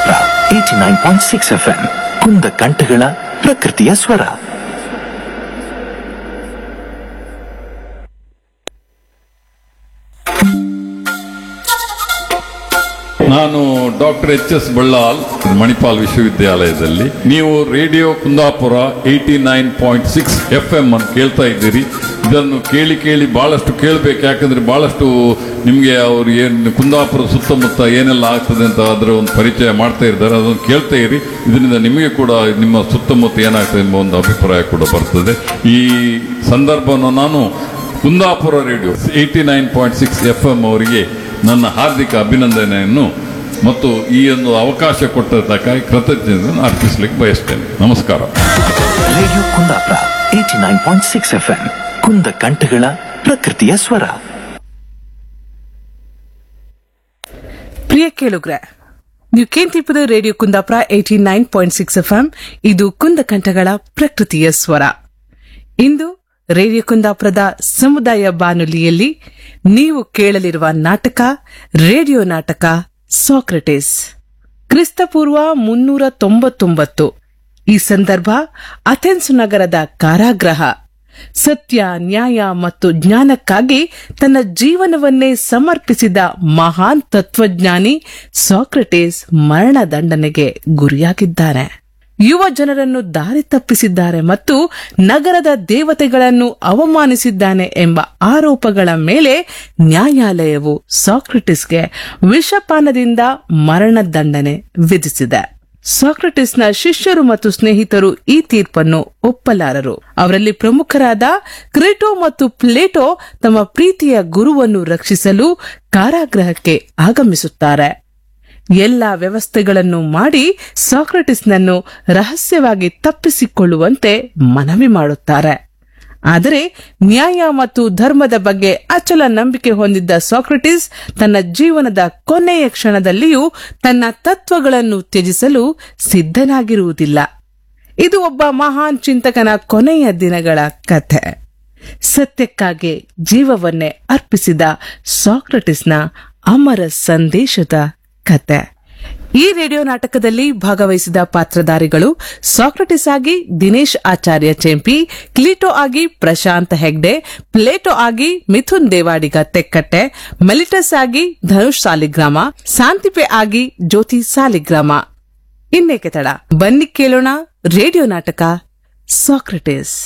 Kundapura eighty nine point six F M ಕುಂದ ಕಂಠಗಳ ಪ್ರಕೃತಿಯ ಸ್ವರ ನಾನು doctor H S Ballal Manipal ವಿಶ್ವವಿದ್ಯಾಲಯದಲ್ಲಿ ನೀವು radio Kundapura eighty nine point six F M ಅನ್ನು ಕೇಳ್ತಾ ಇದ್ದೀರಿ ಇದನ್ನು ಕೇಳಿ ಕೇಳಿ ಬಹಳಷ್ಟು ಕೇಳಬೇಕು ಯಾಕಂದ್ರೆ ಬಹಳಷ್ಟು ನಿಮಗೆ ಅವ್ರು ಏನು ಕುಂದಾಪುರ ಸುತ್ತಮುತ್ತ ಏನೆಲ್ಲ ಆಗ್ತದೆ ಅಂತ ಅದರ ಒಂದು ಪರಿಚಯ ಮಾಡ್ತಾ ಇದ್ದಾರೆ ಅದನ್ನು ಕೇಳ್ತಾ ಇರಿ ಇದರಿಂದ ನಿಮಗೆ ಕೂಡ ನಿಮ್ಮ ಸುತ್ತಮುತ್ತ ಏನಾಗ್ತದೆ ಎಂಬ ಒಂದು ಅಭಿಪ್ರಾಯ ಕೂಡ ಬರ್ತದೆ ಈ ಸಂದರ್ಭವನ್ನು ನಾನು Kundapura radio eighty nine point six F M ಅವರಿಗೆ ನನ್ನ ಹಾರ್ದಿಕ ಅಭಿನಂದನೆಯನ್ನು ಮತ್ತು ಈ ಒಂದು ಅವಕಾಶ ಕೊಟ್ಟದ್ದಕ್ಕಾಗಿ ಕೃತಜ್ಞತೆಯನ್ನು ಅರ್ಪಿಸಲಿಕ್ಕೆ ಬಯಸ್ತೇನೆ ನಮಸ್ಕಾರ radio Kundapura eighty nine point six F M ಕುಂದ ಕಂಠಗಳ ಪ್ರಕೃತಿಯ ಸ್ವರ ಪ್ರಿಯ ಕೇಳುಗ್ರೆ ನೀವು ಕೇಂದ್ರೀಪದ radio Kundapura eighty nine point six F M ಇದು ಕುಂದ ಕಂಠಗಳ ಪ್ರಕೃತಿಯ ಸ್ವರ ಇಂದು ರೇಡಿಯೋ ಕುಂದಾಪುರದ ಸಮುದಾಯ ಬಾನುಲಿಯಲ್ಲಿ ನೀವು ಕೇಳಲಿರುವ ನಾಟಕ ರೇಡಿಯೋ ನಾಟಕ ಸಾಕ್ರೆಟಿಸ್ ಕ್ರಿಸ್ತಪೂರ್ವ ಮುನ್ನೂರ ತೊಂಬತ್ತೊಂಬತ್ತು ಈ ಸಂದರ್ಭ ಅಥೆನ್ಸ್ ನಗರದ ಕಾರಾಗೃಹ ಸತ್ಯ ನ್ಯಾಯ ಮತ್ತು ಜ್ಞಾನಕ್ಕಾಗಿ ತನ್ನ ಜೀವನವನ್ನೇ ಸಮರ್ಪಿಸಿದ ಮಹಾನ್ ತತ್ವಜ್ಞಾನಿ ಸಾಕ್ರೆಟಿಸ್ ಮರಣದಂಡನೆಗೆ ಗುರಿಯಾಗಿದ್ದಾನೆ ಯುವ ಜನರನ್ನು ದಾರಿ ತಪ್ಪಿಸಿದ್ದಾರೆ ಮತ್ತು ನಗರದ ದೇವತೆಗಳನ್ನು ಅವಮಾನಿಸಿದ್ದಾನೆ ಎಂಬ ಆರೋಪಗಳ ಮೇಲೆ ನ್ಯಾಯಾಲಯವು ಸಾಕ್ರೆಟಿಸ್ಗೆ ವಿಷಪಾನದಿಂದ ಮರಣದಂಡನೆ ವಿಧಿಸಿದೆ ಸಾಕ್ರೆಟಿಸ್ನ ಶಿಷ್ಯರು ಮತ್ತು ಸ್ನೇಹಿತರು ಈ ತೀರ್ಪನ್ನು ಒಪ್ಪಲಾರರು ಅವರಲ್ಲಿ ಪ್ರಮುಖರಾದ ಕ್ರೇಟೋ ಮತ್ತು ಪ್ಲೇಟೋ ತಮ್ಮ ಪ್ರೀತಿಯ ಗುರುವನ್ನು ರಕ್ಷಿಸಲು ಕಾರಾಗೃಹಕ್ಕೆ ಆಗಮಿಸುತ್ತಾರೆ ಎಲ್ಲಾ ವ್ಯವಸ್ಥೆಗಳನ್ನು ಮಾಡಿ ಸಾಕ್ರೆಟಿಸ್ನನ್ನು ರಹಸ್ಯವಾಗಿ ತಪ್ಪಿಸಿಕೊಳ್ಳುವಂತೆ ಮನವಿ ಮಾಡುತ್ತಾರೆ ಆದರೆ ನ್ಯಾಯ ಮತ್ತು ಧರ್ಮದ ಬಗ್ಗೆ ಅಚಲ ನಂಬಿಕೆ ಹೊಂದಿದ್ದ ಸಾಕ್ರೆಟಿಸ್ ತನ್ನ ಜೀವನದ ಕೊನೆಯ ಕ್ಷಣದಲ್ಲಿಯೂ ತನ್ನ ತತ್ವಗಳನ್ನು ತ್ಯಜಿಸಲು ಸಿದ್ಧನಾಗಿರುವುದಿಲ್ಲ ಇದು ಒಬ್ಬ ಮಹಾನ್ ಚಿಂತಕನ ಕೊನೆಯ ದಿನಗಳ ಕಥೆ ಸತ್ಯಕ್ಕಾಗಿ ಜೀವವನ್ನೇ ಅರ್ಪಿಸಿದ ಸಾಕ್ರೆಟಿಸ್ನ ಅಮರ ಸಂದೇಶದ ಕತೆ ಈ ರೇಡಿಯೋ ನಾಟಕದಲ್ಲಿ ಭಾಗವಹಿಸಿದ ಪಾತ್ರಧಾರಿಗಳು ಸಾಕ್ರೆಟಿಸ್ ಆಗಿ ದಿನೇಶ್ ಆಚಾರ್ಯ ಚೆಂಪಿ ಕ್ಲೀಟೋ ಆಗಿ ಪ್ರಶಾಂತ್ ಹೆಗ್ಡೆ ಪ್ಲೇಟೋ ಆಗಿ ಮಿಥುನ್ ದೇವಾಡಿಗ ತೆಕ್ಕಟ್ಟೆ ಮೆಲಿಟಸ್ ಆಗಿ ಧನುಷ್ ಸಾಲಿಗ್ರಾಮ ಶಾಂತಿಪೆ ಆಗಿ ಜ್ಯೋತಿ ಸಾಲಿಗ್ರಾಮ ಇನ್ನೇಕೆ ತಡ ಬನ್ನಿ ಕೇಳೋಣ ರೇಡಿಯೋ ನಾಟಕ ಸಾಕ್ರೆಟಿಸ್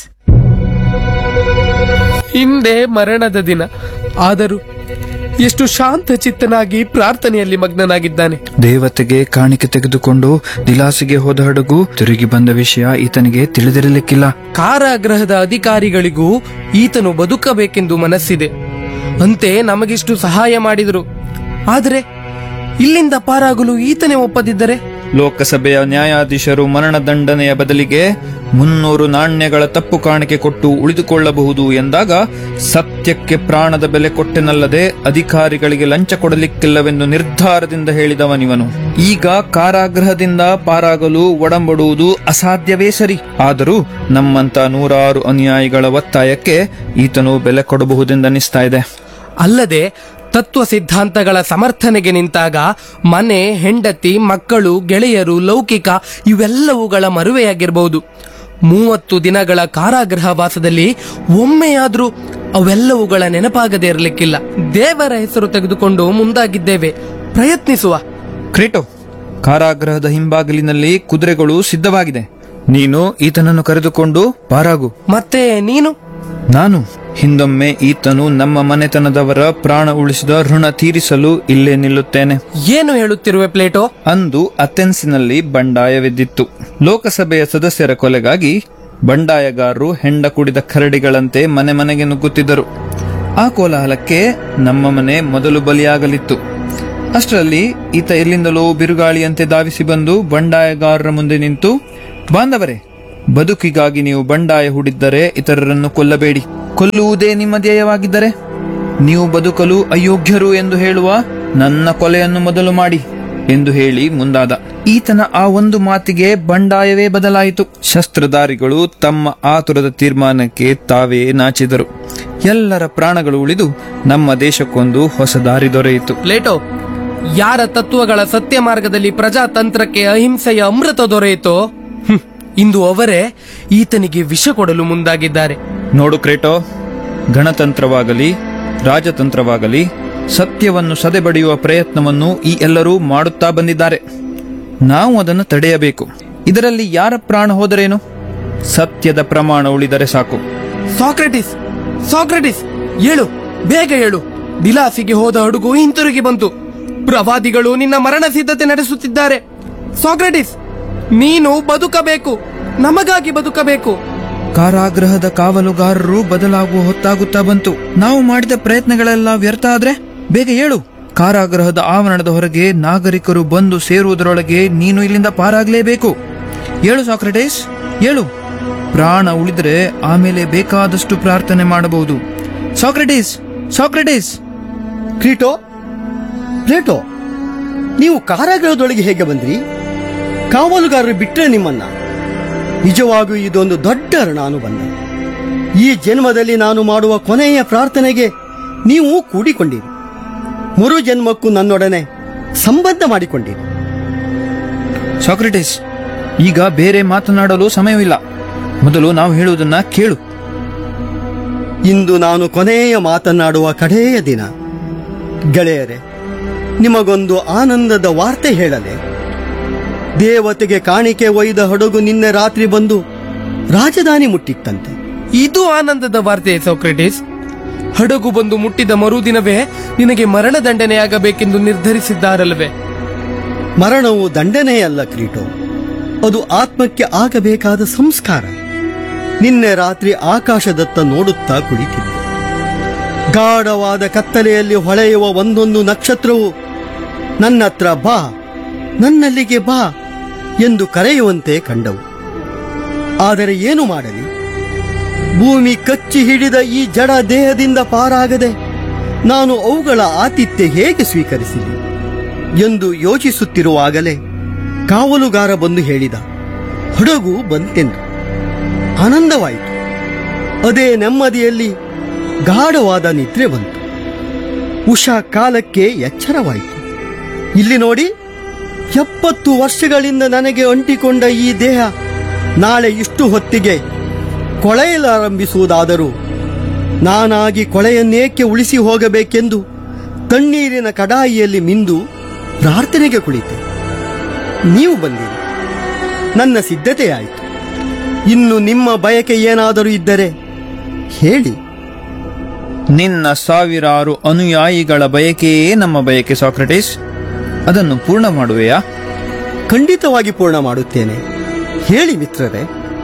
ಹಿಂದೆ ಮರಣದ ದಿನ ಆದರೂ ಎಷ್ಟು ಶಾಂತ ಚಿತ್ತನಾಗಿ ಪ್ರಾರ್ಥನೆಯಲ್ಲಿ ಮಗ್ನನಾಗಿದ್ದಾನೆ ದೇವತೆಗೆ ಕಾಣಿಕೆ ತೆಗೆದುಕೊಂಡು ದಿಲಾಸಿಗೆ ಹೋದ ಹಡಗು ತಿರುಗಿ ಬಂದ ವಿಷಯ ಈತನಿಗೆ ತಿಳಿದಿರಲಿಕ್ಕಿಲ್ಲ ಕಾರಾಗೃಹದ ಅಧಿಕಾರಿಗಳಿಗೂ ಈತನು ಬದುಕಬೇಕೆಂದು ಮನಸ್ಸಿದೆ ಅಂತೆ ನಮಗಿಷ್ಟು ಸಹಾಯ ಮಾಡಿದರು ಆದರೆ ಇಲ್ಲಿಂದ ಪಾರಾಗಲು ಈತನೇ ಒಪ್ಪದಿದ್ದರೆ ಲೋಕಸಭೆಯ ನ್ಯಾಯಾಧೀಶರು ಮರಣದಂಡನೆಯ ಬದಲಿಗೆ ಮುನ್ನೂರು ನಾಣ್ಯಗಳ ತಪ್ಪು ಕಾಣಿಕೆ ಕೊಟ್ಟು ಉಳಿದುಕೊಳ್ಳಬಹುದು ಎಂದಾಗ ಸತ್ಯಕ್ಕೆ ಪ್ರಾಣದ ಬೆಲೆ ಕೊಟ್ಟೆನಲ್ಲದೆ ಅಧಿಕಾರಿಗಳಿಗೆ ಲಂಚ ಕೊಡಲಿಕ್ಕಿಲ್ಲವೆಂದು ನಿರ್ಧಾರದಿಂದ ಹೇಳಿದವನಿವನು ಈಗ ಕಾರಾಗೃಹದಿಂದ ಪಾರಾಗಲು ಒಡಂಬಡುವುದು ಅಸಾಧ್ಯವೇ ಸರಿ ಆದರೂ ನಮ್ಮಂತ ನೂರಾರು ಅನುಯಾಯಿಗಳ ಒತ್ತಾಯಕ್ಕೆ ಈತನು ಬೆಲೆ ಕೊಡಬಹುದೆಂದನಿಸ್ತಾ ಇದೆ ಅಲ್ಲದೆ ತತ್ವ ಸಿದ್ಧಾಂತಗಳ ಸಮರ್ಥನೆಗೆ ನಿಂತಾಗ ಮನೆ ಹೆಂಡತಿ ಮಕ್ಕಳು ಗೆಳೆಯರು ಲೌಕಿಕ ಇವೆಲ್ಲವುಗಳ ಮರುವೆಯಾಗಿರಬಹುದು ಮೂವತ್ತು ದಿನಗಳ ಕಾರಾಗೃಹ ವಾಸದಲ್ಲಿ ಒಮ್ಮೆಯಾದ್ರೂ ಅವೆಲ್ಲವುಗಳ ನೆನಪಾಗದೇ ಇರಲಿಕ್ಕಿಲ್ಲ ದೇವರ ಹೆಸರು ತೆಗೆದುಕೊಂಡು ಮುಂದಾಗಿದ್ದೇವೆ ಪ್ರಯತ್ನಿಸುವ ಕ್ರೇಟೋ ಕಾರಾಗೃಹದ ಹಿಂಬಾಗಿಲಿನಲ್ಲಿ ಕುದುರೆಗಳು ಸಿದ್ಧವಾಗಿದೆ ನೀನು ಈತನನ್ನು ಕರೆದುಕೊಂಡು ಪಾರಾಗು ಮತ್ತೆ ನೀನು ನಾನು ಹಿಂದೊಮ್ಮೆ ಈತನು ನಮ್ಮ ಮನೆತನದವರ ಪ್ರಾಣ ಉಳಿಸಿದ ಋಣ ತೀರಿಸಲು ಇಲ್ಲೇ ನಿಲ್ಲುತ್ತೇನೆ ಏನು ಹೇಳುತ್ತಿರುವೆ ಪ್ಲೇಟೋ ಅಂದು ಅಥೆನ್ಸಿನಲ್ಲಿ ಬಂಡಾಯವೆದ್ದಿತ್ತು ಲೋಕಸಭೆಯ ಸದಸ್ಯರ ಕೊಲೆಗಾಗಿ ಬಂಡಾಯಗಾರರು ಹೆಂಡ ಕುಡಿದ ಕರಡಿಗಳಂತೆ ಮನೆ ಮನೆಗೆ ನುಗ್ಗುತ್ತಿದ್ದರು ಆ ಕೋಲಾಹಲಕ್ಕೆ ನಮ್ಮ ಮನೆ ಮೊದಲು ಬಲಿಯಾಗಲಿತ್ತು ಅಷ್ಟರಲ್ಲಿ ಈತ ಎಲ್ಲಿಂದಲೋ ಬಿರುಗಾಳಿಯಂತೆ ಧಾವಿಸಿ ಬಂದು ಬಂಡಾಯಗಾರರ ಮುಂದೆ ನಿಂತು ಬಾಂಧವರೇ ಬದುಕಿಗಾಗಿ ನೀವು ಬಂಡಾಯ ಹೂಡಿದ್ದರೆ ಇತರರನ್ನು ಕೊಲ್ಲಬೇಡಿ ಕೊಲ್ಲುವುದೇ ನಿಮ್ಮ ಧ್ಯೇಯವಾಗಿದ್ದರೆ ನೀವು ಬದುಕಲು ಅಯೋಗ್ಯರು ಎಂದು ಹೇಳುವ ನನ್ನ ಕೊಲೆಯನ್ನು ಮೊದಲು ಮಾಡಿ ಎಂದು ಹೇಳಿ ಮುಂದಾದ ಈತನ ಆ ಒಂದು ಮಾತಿಗೆ ಬಂಡಾಯವೇ ಬದಲಾಯಿತು ಶಸ್ತ್ರಧಾರಿಗಳು ತಮ್ಮ ಆತುರದ ತೀರ್ಮಾನಕ್ಕೆ ತಾವೇ ನಾಚಿದರು ಎಲ್ಲರ ಪ್ರಾಣಗಳು ಉಳಿದು ನಮ್ಮ ದೇಶಕ್ಕೊಂದು ಹೊಸ ದಾರಿ ದೊರೆಯಿತು ಪ್ಲೇಟೋ ಯಾರ ತತ್ವಗಳ ಸತ್ಯ ಮಾರ್ಗದಲ್ಲಿ ಪ್ರಜಾತಂತ್ರಕ್ಕೆ ಅಹಿಂಸೆಯ ಅಮೃತ ದೊರೆಯಿತೋ ಹ್ಮ್, ಇಂದು ಅವರೇ ಈತನಿಗೆ ವಿಷ ಕೊಡಲು ಮುಂದಾಗಿದ್ದಾರೆ ನೋಡು ಕ್ರೇಟೋ ಗಣತಂತ್ರವಾಗಲಿ ರಾಜತಂತ್ರವಾಗಲಿ ಸತ್ಯವನ್ನು ಸದೆಬಡಿಯುವ ಪ್ರಯತ್ನವನ್ನು ಈ ಎಲ್ಲರೂ ಮಾಡುತ್ತಾ ಬಂದಿದ್ದಾರೆ ನಾವು ಅದನ್ನು ತಡೆಯಬೇಕು ಇದರಲ್ಲಿ ಯಾರ ಪ್ರಾಣ ಹೋದರೇನು ಸತ್ಯದ ಪ್ರಮಾಣ ಉಳಿದರೆ ಸಾಕು ಸಾಕ್ರೆಟಿಸ್ ಸಾಕ್ರೆಟಿಸ್ ಏಳು ಬೇಗ ಏಳು ದಿಲಾಸಿಗೆ ಹೋದ ಹಡಗು ಹಿಂತಿರುಗಿ ಬಂತು ಪ್ರವಾದಿಗಳು ನಿನ್ನ ಮರಣ ಸಿದ್ಧತೆ ನಡೆಸುತ್ತಿದ್ದಾರೆ ಸಾಕ್ರೆಟಿಸ್ ನೀನು ಬದುಕಬೇಕು ನಮಗಾಗಿ ಬದುಕಬೇಕು ಕಾರಾಗೃಹದ ಕಾವಲುಗಾರರು ಬದಲಾಗುವ ಹೊತ್ತಾಗುತ್ತಾ ಬಂತು ನಾವು ಮಾಡಿದ ಪ್ರಯತ್ನಗಳೆಲ್ಲ ವ್ಯರ್ಥ ಆದ್ರೆ ಬೇಗ ಹೇಳು ಕಾರಾಗೃಹದ ಆವರಣದ ಹೊರಗೆ ನಾಗರಿಕರು ಬಂದು ಸೇರುವುದರೊಳಗೆ ನೀನು ಇಲ್ಲಿಂದ ಪಾರಾಗಲೇಬೇಕು ಹೇಳು ಸಾಕ್ರೆಟೇಸ್ ಹೇಳು ಪ್ರಾಣ ಉಳಿದರೆ ಆಮೇಲೆ ಬೇಕಾದಷ್ಟು ಪ್ರಾರ್ಥನೆ ಮಾಡಬಹುದು ಸಾಕ್ರೆಟೀಸ್ ಸಾಕ್ರೆಟೀಸ್ ಕ್ರೀಟೋ ಪ್ಲೇಟೋ ನೀವು ಕಾರಾಗೃಹದೊಳಗೆ ಹೇಗೆ ಬಂದ್ರಿ ಕಾವಲುಗಾರರು ಬಿಟ್ಟರೆ ನಿಮ್ಮನ್ನ ನಿಜವಾಗಿಯೂ ಇದೊಂದು ದೊಡ್ಡ ಋಣಾನುಬಂಧ ಈ ಜನ್ಮದಲ್ಲಿ ನಾನು ಮಾಡುವ ಕೊನೆಯ ಪ್ರಾರ್ಥನೆಗೆ ನೀವು ಕೂಡಿಕೊಂಡಿರಿ ಮರು ಜನ್ಮಕ್ಕೂ ನನ್ನೊಡನೆ ಸಂಬಂಧ ಮಾಡಿಕೊಂಡಿರಿ ಸಾಕ್ರೆಟೀಸ್ ಈಗ ಬೇರೆ ಮಾತನಾಡಲು ಸಮಯವಿಲ್ಲ ಮೊದಲು ನಾವು ಹೇಳುವುದನ್ನ ಕೇಳು ಇಂದು ನಾನು ಕೊನೆಯ ಮಾತನಾಡುವ ಕಡೆಯ ದಿನ ಗೆಳೆಯರೆ ನಿಮಗೊಂದು ಆನಂದದ ವಾರ್ತೆ ಹೇಳಲೆ ದೇವತೆಗೆ ಕಾಣಿಕೆ ಒಯ್ದ ಹಡಗು ನಿನ್ನೆ ರಾತ್ರಿ ಬಂದು ರಾಜಧಾನಿ ಮುಟ್ಟಿತ್ತಂತೆ ಇದು ಆನಂದದ ವಾರ್ತೆ ಸೋಕ್ರೆಟಿಸ್ ಹಡಗು ಬಂದು ಮುಟ್ಟಿದ ಮರುದಿನವೇ ನಿನಗೆ ಮರಣದಂಡನೆಯಾಗಬೇಕೆಂದು ನಿರ್ಧರಿಸಿದ್ದಾರಲ್ವೇ ಮರಣವು ದಂಡನೆಯಲ್ಲ ಕ್ರೀಟೋ ಅದು ಆತ್ಮಕ್ಕೆ ಆಗಬೇಕಾದ ಸಂಸ್ಕಾರ ನಿನ್ನೆ ರಾತ್ರಿ ಆಕಾಶದತ್ತ ನೋಡುತ್ತಾ ಕುಳಿತಿದ್ದೆ ಗಾಢವಾದ ಕತ್ತಲೆಯಲ್ಲಿ ಹೊಳೆಯುವ ಒಂದೊಂದು ನಕ್ಷತ್ರವು ನನ್ನತ್ರ ಬಾ ನನ್ನಲ್ಲಿಗೆ ಬಾ ಎಂದು ಕರೆಯುವಂತೆ ಕಂಡವು ಆದರೆ ಏನು ಮಾಡಲಿ ಭೂಮಿ ಕಚ್ಚಿ ಹಿಡಿದ ಈ ಜಡ ದೇಹದಿಂದ ಪಾರಾಗದೆ ನಾನು ಅವುಗಳ ಆತಿಥ್ಯ ಹೇಗೆ ಸ್ವೀಕರಿಸಲಿ ಎಂದು ಯೋಚಿಸುತ್ತಿರುವಾಗಲೇ ಕಾವಲುಗಾರ ಬಂದು ಹೇಳಿದ ಹಡಗು ಬಂತೆಂದು ಆನಂದವಾಯಿತು ಅದೇ ನೆಮ್ಮದಿಯಲ್ಲಿ ಗಾಢವಾದ ನಿದ್ರೆ ಬಂತು ಉಷಾ ಕಾಲಕ್ಕೆ ಎಚ್ಚರವಾಯಿತು ಇಲ್ಲಿ ನೋಡಿ ಎಪ್ಪತ್ತು ವರ್ಷಗಳಿಂದ ನನಗೆ ಅಂಟಿಕೊಂಡ ಈ ದೇಹ ನಾಳೆ ಇಷ್ಟು ಹೊತ್ತಿಗೆ ಕೊಳೆಯಲಾರಂಭಿಸುವುದಾದರೂ ನಾನಾಗಿ ಕೊಳೆಯನ್ನೇಕೆ ಉಳಿಸಿ ಹೋಗಬೇಕೆಂದು ತಣ್ಣೀರಿನ ಕಡಾಯಿಯಲ್ಲಿ ಮಿಂದು ಪ್ರಾರ್ಥನೆಗೆ ಕುಳಿತೆ ನೀವು ಬಂದಿರಿ ನನ್ನ ಸಿದ್ಧತೆಯಾಯಿತು ಇನ್ನು ನಿಮ್ಮ ಬಯಕೆ ಏನಾದರೂ ಇದ್ದರೆ ಹೇಳಿ ನಿನ್ನ ಸಾವಿರಾರು ಅನುಯಾಯಿಗಳ ಬಯಕೆಯೇ ನಮ್ಮ ಬಯಕೆ ಸಾಕ್ರೆಟೀಸ್ ಅದನ್ನು ಪೂರ್ಣ ಮಾಡುವೆಯಾ ಖಂಡಿತವಾಗಿ ಪೂರ್ಣ ಮಾಡುತ್ತೇನೆ ಹೇಳಿ ಮಿತ್ರರೇ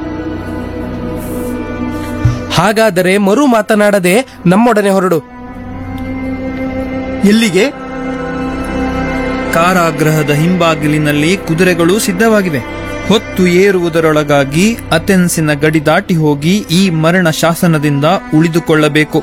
ಹಾಗಾದರೆ ಮರು ಮಾತನಾಡದೆ ನಮ್ಮೊಡನೆ ಹೊರಡು ಎಲ್ಲಿಗೆ ಕಾರಾಗೃಹದ ಹಿಂಬಾಗಿಲಿನಲ್ಲಿ ಕುದುರೆಗಳು ಸಿದ್ಧವಾಗಿವೆ ಹೊತ್ತು ಏರುವುದರೊಳಗಾಗಿ ಅಥೆನ್ಸಿನ ಗಡಿ ದಾಟಿ ಹೋಗಿ ಈ ಮರಣ ಶಾಸನದಿಂದ ಉಳಿದುಕೊಳ್ಳಬೇಕು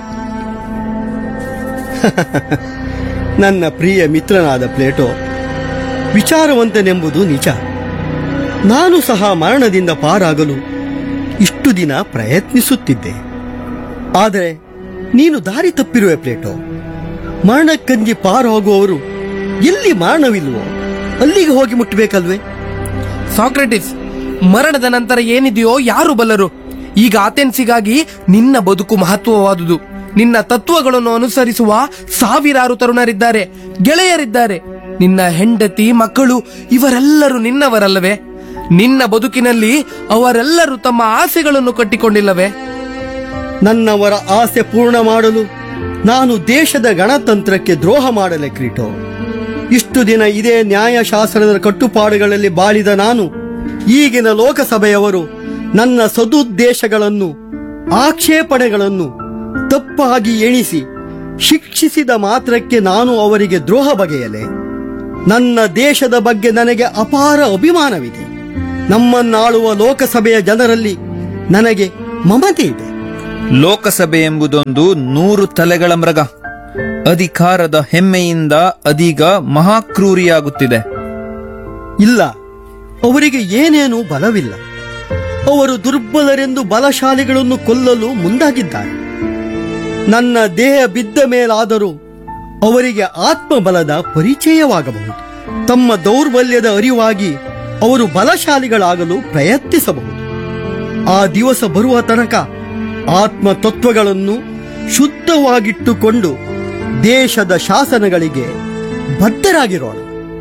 ನನ್ನ ಪ್ರಿಯ ಮಿತ್ರನಾದ ಪ್ಲೇಟೋ ವಿಚಾರವಂತನೆಂಬುದು ನಿಜ ನಾನು ಸಹ ಮರಣದಿಂದ ಪಾರಾಗಲು ಇಷ್ಟು ದಿನ ಪ್ರಯತ್ನಿಸುತ್ತಿದ್ದೆ ಆದರೆ ನೀನು ದಾರಿ ತಪ್ಪಿರುವೆ ಪ್ಲೇಟೋ ಮರಣಕ್ಕಂಜಿ ಪಾರು ಹೋಗುವವರು ಎಲ್ಲಿ ಮರಣವಿಲ್ವೋ ಅಲ್ಲಿಗೆ ಹೋಗಿ ಮುಟ್ಟಬೇಕಲ್ವೇ ಸಾಕ್ರೆಟಿಸ್ ಮರಣದ ನಂತರ ಏನಿದೆಯೋ ಯಾರು ಬಲ್ಲರು ಈಗ ಅಥೆನ್ಸಿಗಾಗಿ ನಿನ್ನ ಬದುಕು ಮಹತ್ವವಾದುದು ನಿನ್ನ ತತ್ವಗಳನ್ನು ಅನುಸರಿಸುವ ಸಾವಿರಾರು ತರುಣರಿದ್ದಾರೆ ಗೆಳೆಯರಿದ್ದಾರೆ ನಿನ್ನ ಹೆಂಡತಿ ಮಕ್ಕಳು ಇವರೆಲ್ಲರೂ ನಿನ್ನವರಲ್ಲವೇ ನಿನ್ನ ಬದುಕಿನಲ್ಲಿ ಅವರೆಲ್ಲರೂ ತಮ್ಮ ಆಸೆಗಳನ್ನು ಕಟ್ಟಿಕೊಂಡಿಲ್ಲವೇ ನನ್ನವರ ಆಸೆ ಪೂರ್ಣ ಮಾಡಲು ನಾನು ದೇಶದ ಗಣತಂತ್ರಕ್ಕೆ ದ್ರೋಹ ಮಾಡಲೆ ಕ್ರೀಟೋ ಇಷ್ಟು ದಿನ ಇದೇ ನ್ಯಾಯಶಾಸ್ತ್ರದ ಕಟ್ಟುಪಾಡುಗಳಲ್ಲಿ ಬಾಳಿದ ನಾನು ಈಗಿನ ಲೋಕಸಭೆಯವರು ನನ್ನ ಸದುದ್ದೇಶಗಳನ್ನು ಆಕ್ಷೇಪಣೆಗಳನ್ನು ತಪ್ಪಾಗಿ ಎಣಿಸಿ ಶಿಕ್ಷಿಸಿದ ಮಾತ್ರಕ್ಕೆ ನಾನು ಅವರಿಗೆ ದ್ರೋಹ ಬಗೆಯಲೆ ನನ್ನ ದೇಶದ ಬಗ್ಗೆ ನನಗೆ ಅಪಾರ ಅಭಿಮಾನವಿದೆ ನಮ್ಮನ್ನಾಳುವ ಲೋಕಸಭೆಯ ಜನರಲ್ಲಿ ನನಗೆ ಮಮತೆ ಇದೆ ಲೋಕಸಭೆ ಎಂಬುದೊಂದು ನೂರು ತಲೆಗಳ ಮೃಗ ಅಧಿಕಾರದ ಹೆಮ್ಮೆಯಿಂದ ಅದೀಗ ಮಹಾಕ್ರೂರಿಯಾಗುತ್ತಿದೆ ಇಲ್ಲ ಅವರಿಗೆ ಏನೇನೂ ಬಲವಿಲ್ಲ ಅವರು ದುರ್ಬಲರೆಂದು ಬಲಶಾಲಿಗಳನ್ನು ಕೊಲ್ಲಲು ಮುಂದಾಗಿದ್ದಾರೆ ನನ್ನ ದೇಹ ಬಿದ್ದ ಮೇಲಾದರೂ ಅವರಿಗೆ ಆತ್ಮಬಲದ ಪರಿಚಯವಾಗಬಹುದು ತಮ್ಮ ದೌರ್ಬಲ್ಯದ ಅರಿವಾಗಿ ಅವರು ಬಲಶಾಲಿಗಳಾಗಲು ಪ್ರಯತ್ನಿಸಬಹುದು ಆ ದಿವಸ ಬರುವ ತನಕ ಆತ್ಮ ತತ್ವಗಳನ್ನು ಶುದ್ಧವಾಗಿಟ್ಟುಕೊಂಡು ದೇಶದ ಶಾಸನಗಳಿಗೆ ಬದ್ಧರಾಗಿರೋಣ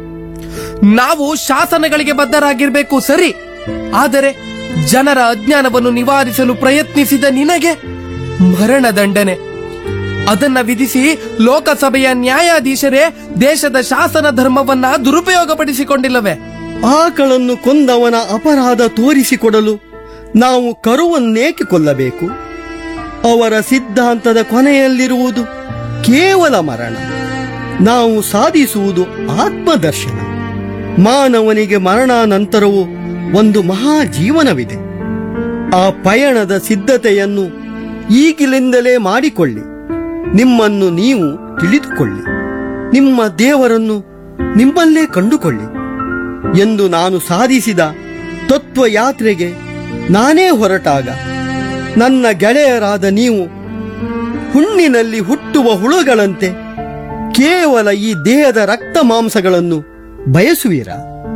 ನಾವು ಶಾಸನಗಳಿಗೆ ಬದ್ಧರಾಗಿರ್ಬೇಕು ಸರಿ ಆದರೆ ಜನರ ಅಜ್ಞಾನವನ್ನು ನಿವಾರಿಸಲು ಪ್ರಯತ್ನಿಸಿದ ನಿನಗೆ ಮರಣದಂಡನೆ ಅದನ್ನ ವಿಧಿಸಿ ಲೋಕಸಭೆಯ ನ್ಯಾಯಾಧೀಶರೇ ದೇಶದ ಶಾಸನ ಧರ್ಮವನ್ನ ದುರುಪಯೋಗಪಡಿಸಿಕೊಂಡಿಲ್ಲವೇ ಆಕಳನ್ನು ಕೊಂದವನ ಅಪರಾಧ ತೋರಿಸಿಕೊಡಲು ನಾವು ಕರುವನ್ನೇಕೆ ಕೊಲ್ಲಬೇಕು ಅವರ ಸಿದ್ಧಾಂತದ ಕೊನೆಯಲ್ಲಿರುವುದು ಕೇವಲ ಮರಣ ನಾವು ಸಾಧಿಸುವುದು ಆತ್ಮದರ್ಶನ ಮಾನವನಿಗೆ ಮರಣಾನಂತರವೂ ಒಂದು ಮಹಾ ಜೀವನವಿದೆ ಆ ಪಯಣದ ಸಿದ್ಧತೆಯನ್ನು ಈಗಿಲಿಂದಲೇ ಮಾಡಿಕೊಳ್ಳಿ ನಿಮ್ಮನ್ನು ನೀವು ತಿಳಿದುಕೊಳ್ಳಿ ನಿಮ್ಮ ದೇವರನ್ನು ನಿಮ್ಮಲ್ಲೇ ಕಂಡುಕೊಳ್ಳಿ ಎಂದು ನಾನು ಸಾಧಿಸಿದ ತತ್ವಯಾತ್ರೆಗೆ ನಾನೇ ಹೊರಟಾಗ ನನ್ನ ಗೆಳೆಯರಾದ ನೀವು ಹುಣ್ಣಿನಲ್ಲಿ ಹುಟ್ಟುವ ಹುಳುಗಳಂತೆ ಕೇವಲ ಈ ದೇಹದ ರಕ್ತ ಮಾಂಸಗಳನ್ನು ಬಯಸುವಿರಾ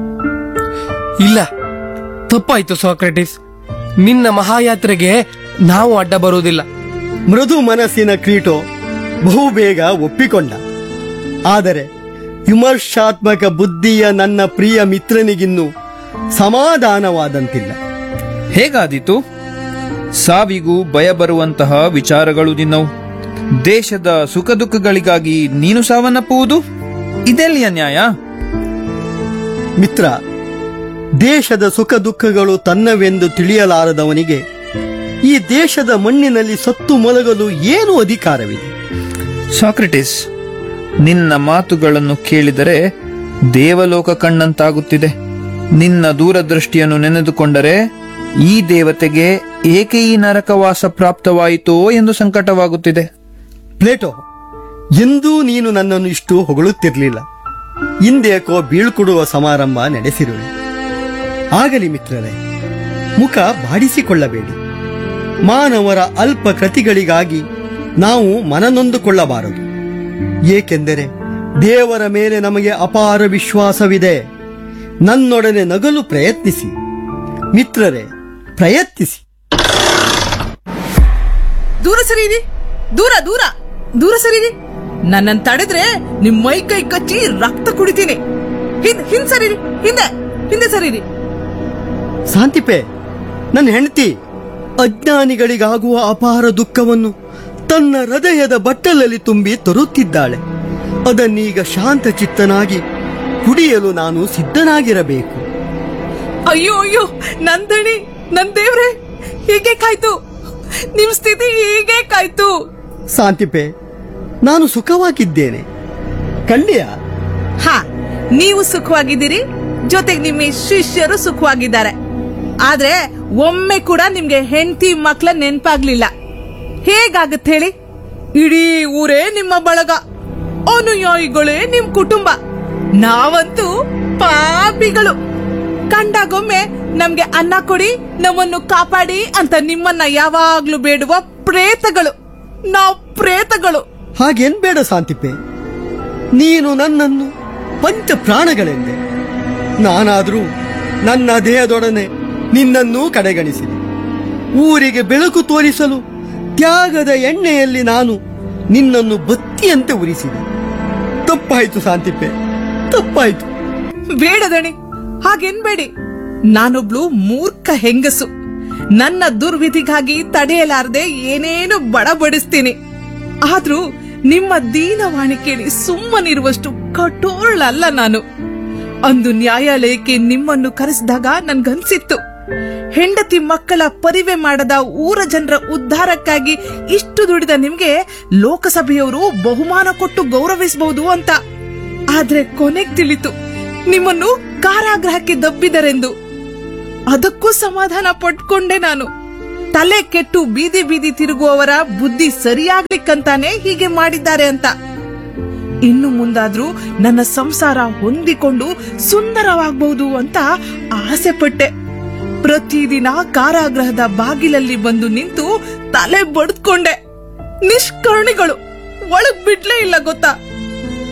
ಇಲ್ಲ ತಪ್ಪಾಯ್ತು ಸೋಕ್ರೆಟಿಸ್ ನಿನ್ನ ಮಹಾಯಾತ್ರೆಗೆ ನಾವು ಅಡ್ಡ ಬರುವುದಿಲ್ಲ ಮೃದು ಮನಸ್ಸಿನ ಕ್ರೀಟೋ ಬಹುಬೇಗ ಒಪ್ಪಿಕೊಂಡ ಆದರೆ ವಿಮರ್ಶಾತ್ಮಕ ಬುದ್ಧಿಯ ನನ್ನ ಪ್ರಿಯ ಮಿತ್ರನಿಗಿನ್ನೂ ಸಮಾಧಾನವಾದಂತಿಲ್ಲ ಹೇಗಾದೀತು ಸಾವಿಗೂ ಭಯ ಬರುವಂತಹ ವಿಚಾರಗಳು ನಿನ್ನವು ದೇಶದ ಸುಖ ದುಃಖಗಳಿಗಾಗಿ ನೀನು ಸಾವನ್ನಪ್ಪುವುದು ಇದೆಲ್ಲಿಯ ನ್ಯಾಯ ಮಿತ್ರ ದೇಶದ ಸುಖ ದುಃಖಗಳು ತನ್ನವೆಂದು ತಿಳಿಯಲಾರದವನಿಗೆ ಈ ದೇಶದ ಮಣ್ಣಿನಲ್ಲಿ ಸತ್ತು ಮಲಗಲು ಏನು ಅಧಿಕಾರವಿದೆ ಸಾಕ್ರೆಟಿಸ್ ನಿನ್ನ ಮಾತುಗಳನ್ನು ಕೇಳಿದರೆ ದೇವಲೋಕ ಕಣ್ಣಂತಾಗುತ್ತಿದೆ ನಿನ್ನ ದೂರದೃಷ್ಟಿಯನ್ನು ನೆನೆದುಕೊಂಡರೆ ಈ ದೇವತೆಗೆ ಏಕೆ ಈ ನರಕವಾಸ ಪ್ರಾಪ್ತವಾಯಿತೋ ಎಂದು ಸಂಕಟವಾಗುತ್ತಿದೆ ಪ್ಲೇಟೋ ಎಂದೂ ನೀನು ನನ್ನನ್ನು ಇಷ್ಟು ಹೊಗಳುತ್ತಿರಲಿಲ್ಲ ಇಂದೇಕೋ ಬೀಳ್ಕೊಡುವ ಸಮಾರಂಭ ನಡೆಸಿರುವೆ ಆಗಲಿ ಮಿತ್ರರೇ ಮುಖ ಬಾಡಿಸಿಕೊಳ್ಳಬೇಡಿ ಮಾನವರ ಅಲ್ಪ ಕೃತಿಗಳಿಗಾಗಿ ನಾವು ಮನನೊಂದುಕೊಳ್ಳಬಾರದು ಏಕೆಂದರೆ ದೇವರ ಮೇಲೆ ನಮಗೆ ಅಪಾರ ವಿಶ್ವಾಸವಿದೆ ನನ್ನೊಡನೆ ನಗಲು ಪ್ರಯತ್ನಿಸಿ ಮಿತ್ರರೇ ಪ್ರಯತ್ನಿಸಿ ದೂರ ಸರೀರಿ ದೂರ ದೂರ ದೂರ ಸರೀರಿ ನನ್ನನ್ ತಡೆದ್ರೆ ನಿಮ್ ಮೈ ಕೈ ಕಚ್ಚಿ ರಕ್ತ ಕುಡಿತೀನಿ ಹಿಂದ್ ಹಿಂದ್ ಸರೀರಿ ಹಿಂದೆ ಹಿಂದೆ ಸರೀರಿ ಶಾಂತಿಪೆ ನನ್ನ ಹೆಂಡತಿ ಅಜ್ಞಾನಿಗಳಿಗಾಗುವ ಅಪಾರ ದುಃಖವನ್ನು ತನ್ನ ಹೃದಯದ ಬಟ್ಟಲಲ್ಲಿ ತುಂಬಿ ತರುತ್ತಿದ್ದಾಳೆ ಅದನ್ನೀಗ ಶಾಂತ ಚಿತ್ತನಾಗಿ ಕುಡಿಯಲು ನಾನು ಸಿದ್ಧನಾಗಿರಬೇಕು ಅಯ್ಯೋ ಅಯ್ಯೋ ನನ್ ದಣಿ ನನ್ ದೇವ್ರೆ ಹೀಗೆ ಕಾಯ್ತು ನಿಮ್ ಸ್ಥಿತಿ ಹೀಗೆ ಕಾಯ್ತು ಶಾಂತಿಪೆ ನಾನು ಸುಖವಾಗಿದ್ದೇನೆ ಕಂಡ್ಯ ಹಾ ನೀವು ಸುಖವಾಗಿದ್ದೀರಿ ಜೊತೆಗೆ ನಿಮ್ಮ ಶಿಷ್ಯರು ಸುಖವಾಗಿದ್ದಾರೆ ಆದ್ರೆ ಒಮ್ಮೆ ಕೂಡ ನಿಮ್ಗೆ ಹೆಂಡತಿ ಮಕ್ಳ ನೆನ್ಪಾಗ್ಲಿಲ್ಲ ಹೇಗಾಗತ್ತೆ ಹೇಳಿ ಇಡೀ ಊರೇ ನಿಮ್ಮ ಬಳಗ ಅನುಯಾಯಿಗಳೇ ನಿಮ್ ಕುಟುಂಬ ನಾವಂತೂ ಪಾಪಿಗಳು ಕಂಡಾಗೊಮ್ಮೆ ನಮ್ಗೆ ಅನ್ನ ಕೊಡಿ ನಮ್ಮನ್ನು ಕಾಪಾಡಿ ಅಂತ ನಿಮ್ಮನ್ನ ಯಾವಾಗ್ಲೂ ಬೇಡುವ ಪ್ರೇತಗಳು ನಾವು ಪ್ರೇತಗಳು ಹಾಗೇನ್ ಬೇಡ ಶಾಂತಿಪೆ ನೀನು ನನ್ನನ್ನು ಪಂಚ ಪ್ರಾಣಗಳೆಂದೆ ನಾನಾದ್ರೂ ನನ್ನ ದೇಹದೊಡನೆ ನಿನ್ನನ್ನೂ ಕಡೆಗಣಿಸಿದೆ ಊರಿಗೆ ಬೆಳಕು ತೋರಿಸಲು ತ್ಯಾಗದ ಎಣ್ಣೆಯಲ್ಲಿ ನಾನು ನಿನ್ನನ್ನು ಬತ್ತಿಯಂತೆ ಉರಿಸಿದೆ ತಪ್ಪಾಯ್ತು ಶಾಂತಿಪೆ ತಪ್ಪಾಯ್ತು ಬೇಡದಣಿ ಹಾಗೆನ್ಬೇಡಿ ನಾನೊಬ್ಳು ಮೂರ್ಖ ಹೆಂಗಸು ನನ್ನ ದುರ್ವಿಧಿಗಾಗಿ ತಡೆಯಲಾರದೆ ಏನೇನು ಬಡಬಡಿಸ್ತೀನಿ ಆದ್ರೂ ನಿಮ್ಮ ದೀನವಾಣಿ ಕೇಳಿ ಸುಮ್ಮನಿರುವಷ್ಟು ಕಠೋರಳಲ್ಲ ನಾನು ಅಂದು ನ್ಯಾಯಾಲಯಕ್ಕೆ ನಿಮ್ಮನ್ನು ಕರೆಸಿದಾಗ ನನ್ಗನ್ಸಿತ್ತು ಹೆಂಡತಿ ಮಕ್ಕಳ ಪರಿವೆ ಮಾಡದ ಊರ ಜನರ ಉದ್ಧಾರಕ್ಕಾಗಿ ಇಷ್ಟು ದುಡಿದ ನಿಮ್ಗೆ ಲೋಕಸಭೆಯವರು ಬಹುಮಾನ ಕೊಟ್ಟು ಗೌರವಿಸಬಹುದು ಅಂತ ಆದ್ರೆ ಕೊನೆಗ್ ತಿಳಿತು ನಿಮ್ಮನ್ನು ಕಾರಾಗೃಹಕ್ಕೆ ದಬ್ಬಿದರೆಂದು ಅದಕ್ಕೂ ಸಮಾಧಾನ ಪಟ್ಕೊಂಡೆ ನಾನು ತಲೆ ಕೆಟ್ಟು ಬೀದಿ ಬೀದಿ ತಿರುಗುವವರ ಬುದ್ಧಿ ಸರಿಯಾಗ್ಲಿಕ್ಕಂತಾನೆ ಹೀಗೆ ಮಾಡಿದ್ದಾರೆ ಅಂತ ಇನ್ನು ಮುಂದಾದ್ರೂ ನನ್ನ ಸಂಸಾರ ಹೊಂದಿಕೊಂಡು ಸುಂದರವಾಗಬಹುದು ಅಂತ ಆಸೆ ಪಟ್ಟೆ ಪ್ರತಿದಿನ ಕಾರಾಗೃಹದ ಬಾಗಿಲಲ್ಲಿ ಬಂದು ನಿಂತು ತಲೆ ಬಡ್ದ್ಕೊಂಡೆ ನಿಷ್ಕರ್ಣಿಗಳು ಒಳಗ್ ಬಿಡ್ಲೇ ಇಲ್ಲ ಗೊತ್ತಾ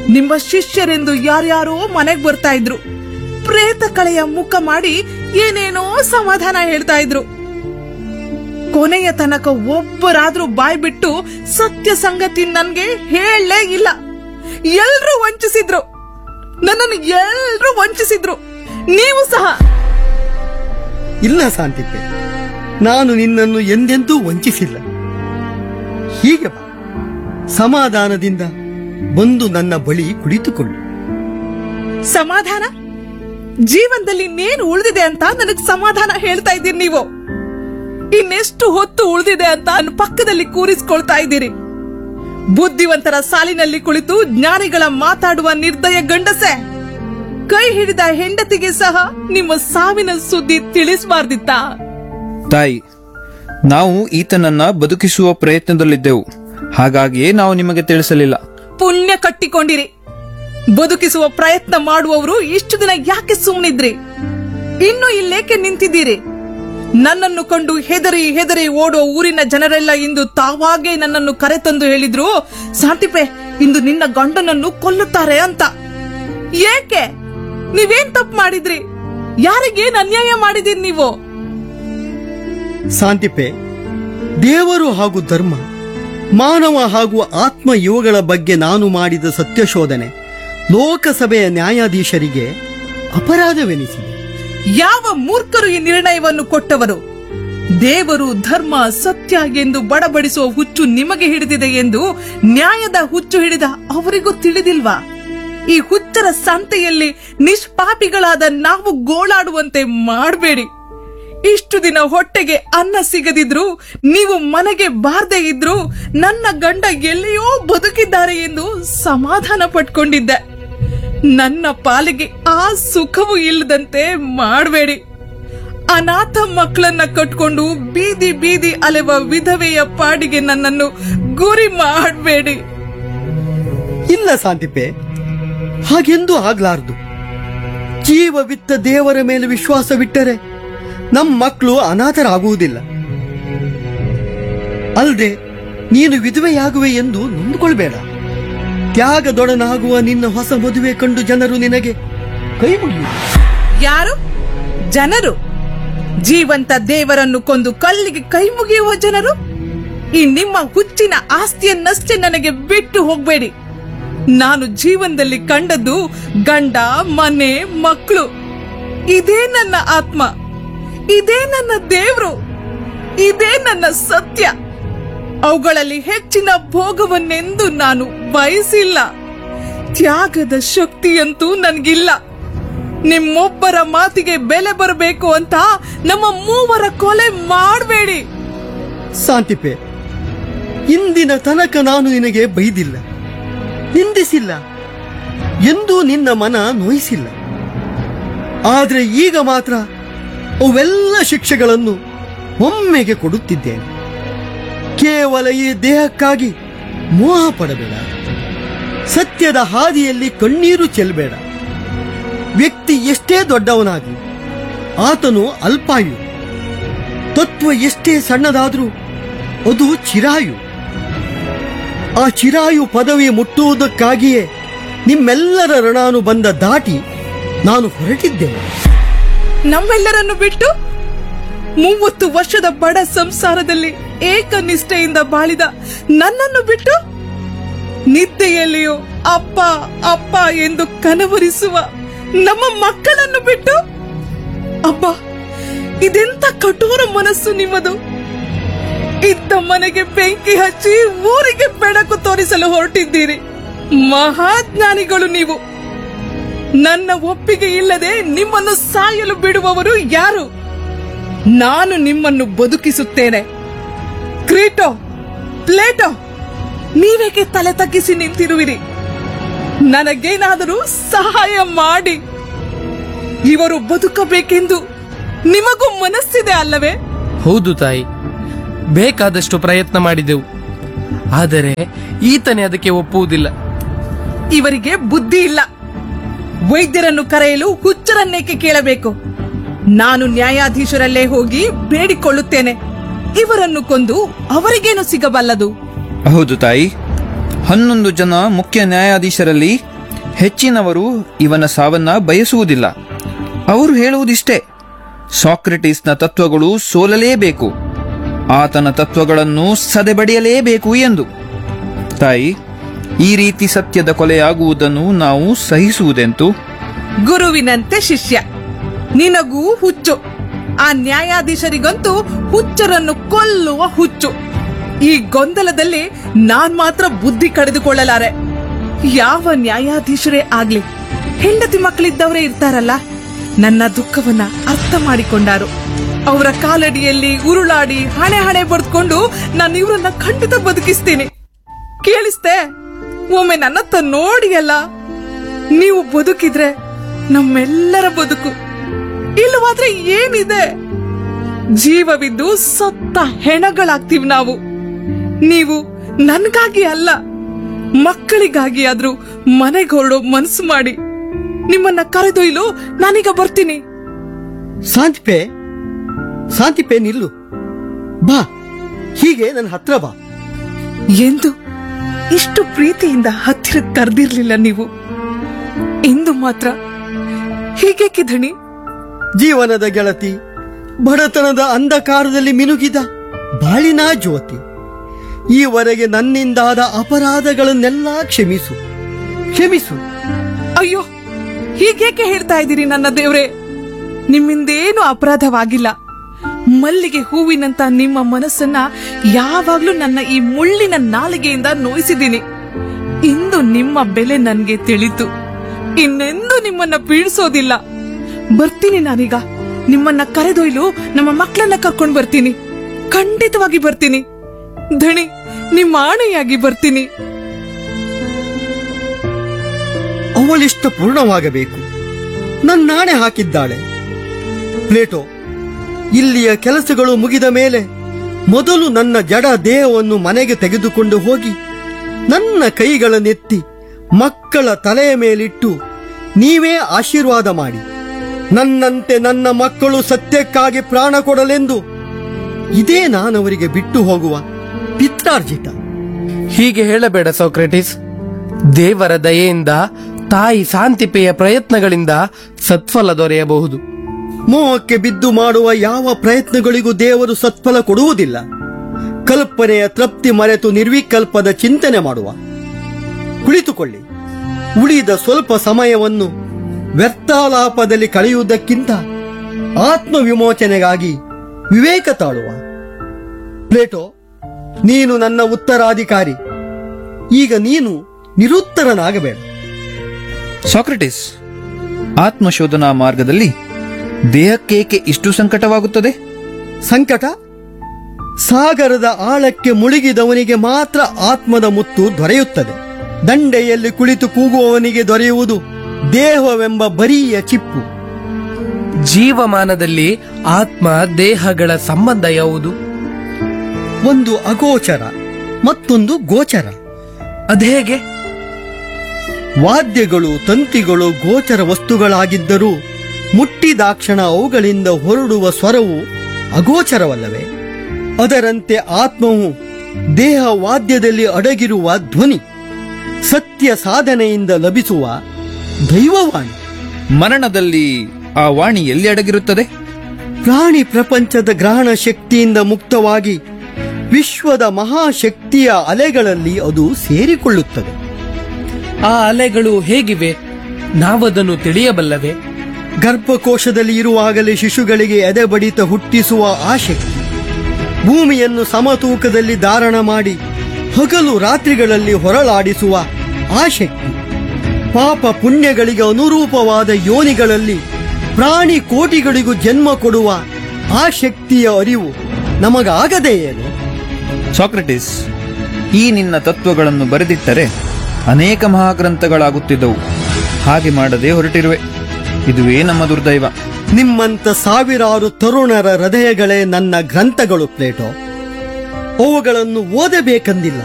ನಿಮ್ಮ ಶಿಷ್ಯರೆಂದು ಯಾರ್ಯಾರೋ ಮನೆಗ್ ಬರ್ತಾ ಇದ್ರು ಪ್ರೇತ ಕಳೆಯ ಮುಖ ಮಾಡಿ ಏನೇನೋ ಸಮಾಧಾನ ಹೇಳ್ತಾ ಇದ್ರು ಕೊನೆಯ ತನಕ ಒಬ್ಬರಾದ್ರೂ ಬಾಯ್ ಬಿಟ್ಟು ಸತ್ಯ ಸಂಗತಿ ನನ್ಗೆ ಹೇಳಲೇ ಇಲ್ಲ ಎಲ್ರೂ ವಂಚಿಸಿದ್ರು ನನ್ನನ್ನು ಎಲ್ರೂ ವಂಚಿಸಿದ್ರು ನೀವು ಸಹ ಇಲ್ಲ ಶಾಂತಿಪೆ ನಾನು ನಿನ್ನನ್ನು ಎಂದೆಂದೂ ವಂಚಿಸಿಲ್ಲ ಹೀಗೆ ಬಾ ಸಮಾಧಾನದಿಂದ ಬಂದು ನನ್ನ ಬಳಿ ಕುಳಿತುಕೊಳ್ಳು ಸಮಾಧಾನ ಜೀವನದಲ್ಲಿ ಇನ್ನೇನು ಉಳಿದಿದೆ ಅಂತ ನನಗ್ ಸಮಾಧಾನ ಹೇಳ್ತಾ ಇದ್ದೀರಿ ನೀವು ಇನ್ನೆಷ್ಟು ಹೊತ್ತು ಉಳಿದಿದೆ ಅಂತ ನನ್ನ ಪಕ್ಕದಲ್ಲಿ ಕೂರಿಸ್ಕೊಳ್ತಾ ಇದ್ದೀರಿ ಬುದ್ಧಿವಂತರ ಸಾಲಿನಲ್ಲಿ ಕುಳಿತು ಜ್ಞಾನಿಗಳ ಮಾತಾಡುವ ನಿರ್ದಯ ಗಂಡಸೆ ಕೈ ಹಿಡಿದ ಹೆಂಡತಿಗೆ ಸಹ ನಿಮ್ಮ ಸಾವಿನ ಸುದ್ದಿ ತಿಳಿಸಬಾರ್ದಿತ್ತಾ ತಾಯಿ ನಾವು ಈತನನ್ನ ಬದುಕಿಸುವ ಪ್ರಯತ್ನದಲ್ಲಿದ್ದೆವು ಹಾಗಾಗಿಯೇ ನಾವು ನಿಮಗೆ ತಿಳಿಸಲಿಲ್ಲ ಪುಣ್ಯ ಕಟ್ಟಿಕೊಂಡಿರಿ ಬದುಕಿಸುವ ಪ್ರಯತ್ನ ಮಾಡುವವರು ಇಷ್ಟು ದಿನ ಯಾಕೆ ಸುಮ್ಮನಿದ್ರಿ ಇನ್ನು ಇಲ್ಲೇಕೆ ನಿಂತಿದ್ದೀರಿ ನನ್ನನ್ನು ಕಂಡು ಹೆದರಿ ಹೆದರಿ ಓಡುವ ಊರಿನ ಜನರೆಲ್ಲ ಇಂದು ತಾವಾಗೇ ನನ್ನನ್ನು ಕರೆತಂದು ಹೇಳಿದ್ರು ಶಾಂತಿಪೆ ಇಂದು ನಿನ್ನ ಗಂಡನನ್ನು ಕೊಲ್ಲುತ್ತಾರೆ ಅಂತ ಏಕೆ ನೀವೇನ್ ತಪ್ಪು ಮಾಡಿದ್ರಿ ಯಾರಿಗೇನ್ ಅನ್ಯಾಯ ಮಾಡಿದಿರಿ ನೀವು ಶಾಂತಿಪೆ ದೇವರು ಹಾಗೂ ಧರ್ಮ ಮಾನವ ಹಾಗೂ ಆತ್ಮ ಇವುಗಳ ಬಗ್ಗೆ ನಾನು ಮಾಡಿದ ಸತ್ಯಶೋಧನೆ ಲೋಕಸಭೆಯ ನ್ಯಾಯಾಧೀಶರಿಗೆ ಅಪರಾಧವೆನಿಸಿದೆ ಯಾವ ಮೂರ್ಖರು ಈ ನಿರ್ಣಯವನ್ನು ಕೊಟ್ಟವರು ದೇವರು ಧರ್ಮ ಸತ್ಯ ಎಂದು ಬಡಬಡಿಸುವ ಹುಚ್ಚು ನಿಮಗೆ ಹಿಡಿದಿದೆ ಎಂದು ನ್ಯಾಯದ ಹುಚ್ಚು ಹಿಡಿದ ಅವರಿಗೂ ತಿಳಿದಿಲ್ವಾ ಈ ಹುಚ್ಚರ ಸಂತೆಯಲ್ಲಿ ನಿಷ್ಪಾಪಿಗಳಾದ ನಾವು ಗೋಳಾಡುವಂತೆ ಮಾಡಬೇಡಿ ಇಷ್ಟು ದಿನ ಹೊಟ್ಟೆಗೆ ಅನ್ನ ಸಿಗದಿದ್ರು ನೀವು ಮನೆಗೆ ಬಾರದೆ ಇದ್ರು ನನ್ನ ಗಂಡ ಎಲ್ಲಿಯೋ ಬದುಕಿದ್ದಾರೆ ಎಂದು ಸಮಾಧಾನ ಪಟ್ಕೊಂಡಿದ್ದೆ ನನ್ನ ಪಾಲಿಗೆ ಆ ಸುಖವೂ ಇಲ್ಲದಂತೆ ಮಾಡಬೇಡಿ ಅನಾಥ ಮಕ್ಕಳನ್ನ ಕಟ್ಕೊಂಡು ಬೀದಿ ಬೀದಿ ಅಲೆವ ವಿಧವೆಯ ಪಾಡಿಗೆ ನನ್ನನ್ನು ಗುರಿ ಮಾಡಬೇಡಿ ಇಲ್ಲ ಶಾಂತಿಪೆ ಹಾಗೆಂದು ಆಗ್ಲಾರ್ದು ಜೀವವಿತ್ತ ದೇವರ ಮೇಲೆ ವಿಶ್ವಾಸವಿಟ್ಟರೆ ನಮ್ಮ ಮಕ್ಕಳು ಅನಾಥರಾಗುವುದಿಲ್ಲ ಅಲ್ದೆ ನೀನು ವಿಧವೆಯಾಗುವೆ ಎಂದು ನೊಂದುಕೊಳ್ಬೇಡ ತ್ಯಾಗದೊಡನಾಗುವ ನಿನ್ನ ಹೊಸ ಮದುವೆ ಕಂಡು ಜನರು ನಿನಗೆ ಕೈ ಮುಗಿಯುವರು ಯಾರು ಜನರು ಜೀವಂತ ದೇವರನ್ನು ಕೊಂದು ಕಲ್ಲಿಗೆ ಕೈ ಮುಗಿಯುವ ಜನರು ಈ ನಿಮ್ಮ ಹುಚ್ಚಿನ ಆಸ್ತಿಯನ್ನಷ್ಟೇ ನನಗೆ ಬಿಟ್ಟು ಹೋಗ್ಬೇಡಿ ನಾನು ಜೀವನದಲ್ಲಿ ಕಂಡದ್ದು ಗಂಡ ಮನೆ ಮಕ್ಕಳು ಇದೇ ನನ್ನ ಆತ್ಮ ಇದೇ ನನ್ನ ದೇವ್ರು ಇದೇ ನನ್ನ ಸತ್ಯ ಅವುಗಳಲ್ಲಿ ಹೆಚ್ಚಿನ ಭೋಗವನ್ನೆಂದು ನಾನು ಬಯಸಿಲ್ಲ ತ್ಯಾಗದ ಶಕ್ತಿಯಂತೂ ನನ್ಗಿಲ್ಲ ನಿಮ್ಮೊಬ್ಬರ ಮಾತಿಗೆ ಬೆಲೆ ಬರಬೇಕು ಅಂತ ನಮ್ಮ ಮೂವರ ಕೊಲೆ ಮಾಡಬೇಡಿ ಶಾಂತಿಪೆ ಇಂದಿನ ತನಕ ನಾನು ನಿನಗೆ ಬೈದಿಲ್ಲ ನಿಂದಿಸಿಲ್ಲ ಎಂದೂ ನಿನ್ನ ಮನ ನೋಯಿಸಿಲ್ಲ ಆದರೆ ಈಗ ಮಾತ್ರ ಅವೆಲ್ಲ ಶಿಕ್ಷೆಗಳನ್ನು ಒಮ್ಮೆಗೆ ಕೊಡುತ್ತಿದ್ದೇನೆ ಕೇವಲ ಈ ದೇಹಕ್ಕಾಗಿ ಮೋಹ ಪಡಬೇಡ ಸತ್ಯದ ಹಾದಿಯಲ್ಲಿ ಕಣ್ಣೀರು ಚೆಲ್ಲಬೇಡ ವ್ಯಕ್ತಿ ಎಷ್ಟೇ ದೊಡ್ಡವನಾಗಲಿ ಆತನು ಅಲ್ಪಾಯು ತತ್ವ ಎಷ್ಟೇ ಸಣ್ಣದಾದ್ರೂ ಅದು ಚಿರಾಯು ಆ ಚಿರಾಯು ಪದವಿ ಮುಟ್ಟುವುದಕ್ಕಾಗಿಯೇ ನಿಮ್ಮೆಲ್ಲರ ಋಣಾನುಬಂಧ ದಾಟಿ ನಾನು ಹೊರಟಿದ್ದೇನೆ ನಮ್ಮೆಲ್ಲರನ್ನು ಬಿಟ್ಟು ಮೂವತ್ತು ವರ್ಷದ ಬಡ ಸಂಸಾರದಲ್ಲಿ ಏಕನಿಷ್ಠೆಯಿಂದ ಬಾಳಿದ ನನ್ನನ್ನು ಬಿಟ್ಟು ನಿದ್ದೆಯಲ್ಲಿಯೂ ಅಪ್ಪ ಅಪ್ಪ ಎಂದು ಕನವರಿಸುವ ನಮ್ಮ ಮಕ್ಕಳನ್ನು ಬಿಟ್ಟು ಅಬ್ಬ ಇದೆಂತ ಕಠೋರ ಮನಸ್ಸು ನಿಮ್ಮದು ಇದ್ದ ಮನೆಗೆ ಬೆಂಕಿ ಹಚ್ಚಿ ಊರಿಗೆ ಬೆಳಕು ತೋರಿಸಲು ಹೊರಟಿದ್ದೀರಿ ಮಹಾಜ್ಞಾನಿಗಳು ನೀವು ನನ್ನ ಒಪ್ಪಿಗೆ ಇಲ್ಲದೆ ನಿಮ್ಮನ್ನು ಸಾಯಲು ಬಿಡುವವರು ಯಾರು ನಾನು ನಿಮ್ಮನ್ನು ಬದುಕಿಸುತ್ತೇನೆ ಕ್ರೀಟೋ ಪ್ಲೇಟೋ ನೀವೇಕೆ ತಲೆ ತಗ್ಗಿಸಿ ನಿಂತಿರುವಿರಿ ನನಗೇನಾದರೂ ಸಹಾಯ ಮಾಡಿ ಇವರು ಬದುಕಬೇಕೆಂದು ನಿಮಗೂ ಮನಸ್ಸಿದೆ ಅಲ್ಲವೇ ಹೌದು ತಾಯಿ ಬೇಕಾದಷ್ಟು ಪ್ರಯತ್ನ ಮಾಡಿದೆವು ಆದರೆ ಈತನೇ ಅದಕ್ಕೆ ಒಪ್ಪುವುದಿಲ್ಲ ಇವರಿಗೆ ಬುದ್ಧಿ ಇಲ್ಲ ವೈದ್ಯರನ್ನು ಕರೆಯಲು ಹುಚ್ಚರನ್ನೇಕೆ ಕೇಳಬೇಕು ನಾನು ನ್ಯಾಯಾಧೀಶರಲ್ಲೇ ಹೋಗಿ ಬೇಡಿಕೊಳ್ಳುತ್ತೇನೆ ಇವರನ್ನು ಕೊಂದು ಅವರಿಗೇನು ಸಿಗಬಲ್ಲದು ಹೌದು ತಾಯಿ ಹನ್ನೊಂದು ಜನ ಮುಖ್ಯ ನ್ಯಾಯಾಧೀಶರಲ್ಲಿ ಹೆಚ್ಚಿನವರು ಇವನ ಸಾವನ್ನ ಬಯಸುವುದಿಲ್ಲ ಅವರು ಹೇಳುವುದಿಷ್ಟೇ ಸಾಕ್ರೆಟಿಸ್ನ ತತ್ವಗಳು ಸೋಲಲೇಬೇಕು ಆತನ ತತ್ವಗಳನ್ನು ಸದೆಬಡಿಯಲೇಬೇಕು ಎಂದು ತಾಯಿ ಈ ರೀತಿ ಸತ್ಯದ ಕೊಲೆಯಾಗುವುದನ್ನು ನಾವು ಸಹಿಸುವುದೆಂತು ಗುರುವಿನಂತೆ ಶಿಷ್ಯ ನಿನಗೂ ಹುಚ್ಚು ಆ ನ್ಯಾಯಾಧೀಶರಿಗಂತೂ ಹುಚ್ಚರನ್ನು ಕೊಲ್ಲುವ ಹುಚ್ಚು ಈ ಗೊಂದಲದಲ್ಲಿ ನಾನ್ ಮಾತ್ರ ಬುದ್ಧಿ ಕಳೆದುಕೊಳ್ಳಲಾರೆ ಯಾವ ನ್ಯಾಯಾಧೀಶರೇ ಆಗ್ಲಿ ಹೆಂಡತಿ ಮಕ್ಕಳಿದ್ದವರೇ ಇರ್ತಾರಲ್ಲ ನನ್ನ ದುಃಖವನ್ನ ಅರ್ಥ ಮಾಡಿಕೊಂಡಾರು ಅವರ ಕಾಲಡಿಯಲ್ಲಿ ಉರುಳಾಡಿ ಹಣೆ ಹಣೆ ಬಡ್ಕೊಂಡು ನಾನು ಇವ್ರನ್ನ ಖಂಡಿತ ಬದುಕಿಸ್ತೀನಿ ಕೇಳಿಸ್ತೆ ಒಮ್ಮೆ ನನ್ನತ್ತ ನೋಡಿಯಲ್ಲ ನೀವು ಬದುಕಿದ್ರೆ ನಮ್ಮೆಲ್ಲರ ಬದುಕು ಇಲ್ಲವಾದ್ರೆ ಏನಿದೆ ಜೀವವಿದ್ದು ಸತ್ತ ಹೆಣಗಳಾಗ್ತೀವಿ ನಾವು ನೀವು ನನ್ಗಾಗಿ ಅಲ್ಲ ಮಕ್ಕಳಿಗಾಗಿ ಆದ್ರೂ ಮನೆಗೆ ಹೊರಡೋ ಮನಸ್ಸು ಮಾಡಿ ನಿಮ್ಮನ್ನ ಕರೆದೊಯ್ಲು ನಾನೀಗ ಬರ್ತೀನಿ ಶಾಂತಿಪೆ ಶಾಂತಿಪೆ ನಿಲ್ಲು ಬಾ ಹೀಗೆ ನನ್ನ ಹತ್ರ ಬಾ ಎಂದು ಇಷ್ಟು ಪ್ರೀತಿಯಿಂದ ಹತ್ತಿರ ಕರೆದಿರ್ಲಿಲ್ಲ ನೀವು ಇಂದು ಮಾತ್ರ ಹೀಗೇಕೆ ಧಣಿ ಜೀವನದ ಗೆಳತಿ ಬಡತನದ ಅಂಧಕಾರದಲ್ಲಿ ಮಿನುಗಿದ ಬಾಳಿನ ಜ್ಯೋತಿ ಈವರೆಗೆ ನನ್ನಿಂದಾದ ಅಪರಾಧಗಳನ್ನೆಲ್ಲ ಕ್ಷಮಿಸು ಕ್ಷಮಿಸು ಅಯ್ಯೋ ಹೀಗೇಕೆ ಹೇಳ್ತಾ ಇದ್ದೀರಿ ನನ್ನ ದೇವ್ರೆ ನಿಮ್ಮಿಂದೇನು ಅಪರಾಧವಾಗಿಲ್ಲ ಮಲ್ಲಿಗೆ ಹೂವಿನಂತ ನಿಮ್ಮ ಮನಸ್ಸನ್ನ ಯಾವಾಗ್ಲೂ ನನ್ನ ಈ ಮುಳ್ಳಿನ ನಾಲಿಗೆಯಿಂದ ನೋಯಿಸಿದ್ದೀನಿ ಇಂದು ನಿಮ್ಮ ಬೆಲೆ ನನ್ಗೆ ತಿಳಿತು ಇನ್ನೆಂದು ನಿಮ್ಮನ್ನ ಬೀಳ್ಸೋದಿಲ್ಲ ಬರ್ತೀನಿ ನಾನೀಗ ನಿಮ್ಮನ್ನ ಕರೆದೊಯ್ಲು ನಮ್ಮ ಮಕ್ಕಳನ್ನ ಕರ್ಕೊಂಡ್ ಬರ್ತೀನಿ ಖಂಡಿತವಾಗಿ ಬರ್ತೀನಿ ಧಣಿ ನಿಮ್ಮ ಆಣೆಯಾಗಿ ಬರ್ತೀನಿ ಅವಳಿಷ್ಟ ಪೂರ್ಣವಾಗಬೇಕು ನನ್ನಾಣೆ ಹಾಕಿದ್ದಾಳೆ ಪ್ಲೇಟೋ ಇಲ್ಲಿಯ ಕೆಲಸಗಳು ಮುಗಿದ ಮೇಲೆ ಮೊದಲು ನನ್ನ ಜಡ ದೇಹವನ್ನು ಮನೆಗೆ ತೆಗೆದುಕೊಂಡು ಹೋಗಿ ನನ್ನ ಕೈಗಳನ್ನೆತ್ತಿ ಮಕ್ಕಳ ತಲೆಯ ಮೇಲಿಟ್ಟು ನೀವೇ ಆಶೀರ್ವಾದ ಮಾಡಿ ನನ್ನಂತೆ ನನ್ನ ಮಕ್ಕಳು ಸತ್ಯಕ್ಕಾಗಿ ಪ್ರಾಣ ಕೊಡಲೆಂದು ಇದೇ ನಾನವರಿಗೆ ಬಿಟ್ಟು ಹೋಗುವ ಪಿತ್ರಾರ್ಜಿತ ಹೀಗೆ ಹೇಳಬೇಡ ಸೋಕ್ರೆಟಿಸ್ ದೇವರ ದಯೆಯಿಂದ ತಾಯಿ ಶಾಂತಿಪೆಯ ಪ್ರಯತ್ನಗಳಿಂದ ಸತ್ಫಲ ದೊರೆಯಬಹುದು ಮೋಹಕ್ಕೆ ಬಿದ್ದು ಮಾಡುವ ಯಾವ ಪ್ರಯತ್ನಗಳಿಗೂ ದೇವರು ಸತ್ಫಲ ಕೊಡುವುದಿಲ್ಲ ಕಲ್ಪನೆಯ ತೃಪ್ತಿ ಮರೆತು ನಿರ್ವಿಕಲ್ಪದ ಚಿಂತನೆ ಮಾಡುವ ಕುಳಿತುಕೊಳ್ಳಿ ಉಳಿದ ಸ್ವಲ್ಪ ಸಮಯವನ್ನು ವ್ಯರ್ಥಾಲಾಪದಲ್ಲಿ ಕಳೆಯುವುದಕ್ಕಿಂತ ಆತ್ಮವಿಮೋಚನೆಗಾಗಿ ವಿವೇಕ ತಾಳುವ ಪ್ಲೇಟೋ ನೀನು ನನ್ನ ಉತ್ತರಾಧಿಕಾರಿ ಈಗ ನೀನು ನಿರುತ್ತರನಾಗಬೇಡ ಸಾಕ್ರೆಟಿಸ್ ಆತ್ಮಶೋಧನಾ ಮಾರ್ಗದಲ್ಲಿ ದೇಹಕ್ಕೇಕೆ ಇಷ್ಟು ಸಂಕಟವಾಗುತ್ತದೆ ಸಂಕಟ ಸಾಗರದ ಆಳಕ್ಕೆ ಮುಳುಗಿದವನಿಗೆ ಮಾತ್ರ ಆತ್ಮದ ಮುತ್ತು ದೊರೆಯುತ್ತದೆ ದಂಡೆಯಲ್ಲಿ ಕುಳಿತು ಕೂಗುವವನಿಗೆ ದೊರೆಯುವುದು ದೇಹವೆಂಬ ಬರಿಯ ಚಿಪ್ಪು ಜೀವಮಾನದಲ್ಲಿ ಆತ್ಮ ದೇಹಗಳ ಸಂಬಂಧ ಯಾವುದು ಒಂದು ಅಗೋಚರ ಮತ್ತೊಂದು ಗೋಚರ ಅದೇಗೆ ವಾದ್ಯಗಳು ತಂತಿಗಳು ಗೋಚರ ವಸ್ತುಗಳಾಗಿದ್ದರೂ ಮುಟ್ಟಿದಾಕ್ಷಣ ಅವುಗಳಿಂದ ಹೊರಡುವ ಸ್ವರವು ಅಗೋಚರವಲ್ಲವೇ ಅದರಂತೆ ಆತ್ಮವು ದೇಹ ವಾದ್ಯದಲ್ಲಿ ಅಡಗಿರುವ ಧ್ವನಿ ಸತ್ಯ ಸಾಧನೆಯಿಂದ ಲಭಿಸುವ ದೈವವಾಣಿ ಮರಣದಲ್ಲಿ ಆ ವಾಣಿ ಎಲ್ಲಿ ಅಡಗಿರುತ್ತದೆ ಪ್ರಾಣಿ ಪ್ರಪಂಚದ ಗ್ರಹಣ ಶಕ್ತಿಯಿಂದ ಮುಕ್ತವಾಗಿ ವಿಶ್ವದ ಮಹಾಶಕ್ತಿಯ ಅಲೆಗಳಲ್ಲಿ ಅದು ಸೇರಿಕೊಳ್ಳುತ್ತದೆ ಆ ಅಲೆಗಳು ಹೇಗಿವೆ ನಾವದನ್ನು ತಿಳಿಯಬಲ್ಲವೇ ಗರ್ಭಕೋಶದಲ್ಲಿ ಇರುವಾಗಲೇ ಶಿಶುಗಳಿಗೆ ಎದೆ ಬಡಿತ ಹುಟ್ಟಿಸುವ ಆ ಶಕ್ತಿ ಭೂಮಿಯನ್ನು ಸಮತೂಕದಲ್ಲಿ ಧಾರಣ ಮಾಡಿ ಹಗಲು ರಾತ್ರಿಗಳಲ್ಲಿ ಹೊರಳಾಡಿಸುವ ಆ ಶಕ್ತಿ ಪಾಪ ಪುಣ್ಯಗಳಿಗೆ ಅನುರೂಪವಾದ ಯೋನಿಗಳಲ್ಲಿ ಪ್ರಾಣಿ ಕೋಟಿಗಳಿಗೂ ಜನ್ಮ ಕೊಡುವ ಆ ಶಕ್ತಿಯ ಅರಿವು ನಮಗಾಗದೇ ಏನು ಸಾಕ್ರೆಟಿಸ್ ಈ ನಿನ್ನ ತತ್ವಗಳನ್ನು ಬರೆದಿಟ್ಟರೆ ಅನೇಕ ಮಹಾಗ್ರಂಥಗಳಾಗುತ್ತಿದ್ದವು ಹಾಗೆ ಮಾಡದೆ ಹೊರಟಿರುವೆ ಇದುವೇ ನಮ್ಮ ದುರ್ದೈವ ನಿಮ್ಮಂತ ಸಾವಿರಾರು ತರುಣರ ಹೃದಯಗಳೇ ನನ್ನ ಗ್ರಂಥಗಳು ಪ್ಲೇಟೋ ಅವುಗಳನ್ನು ಓದಬೇಕೆಂದಿಲ್ಲ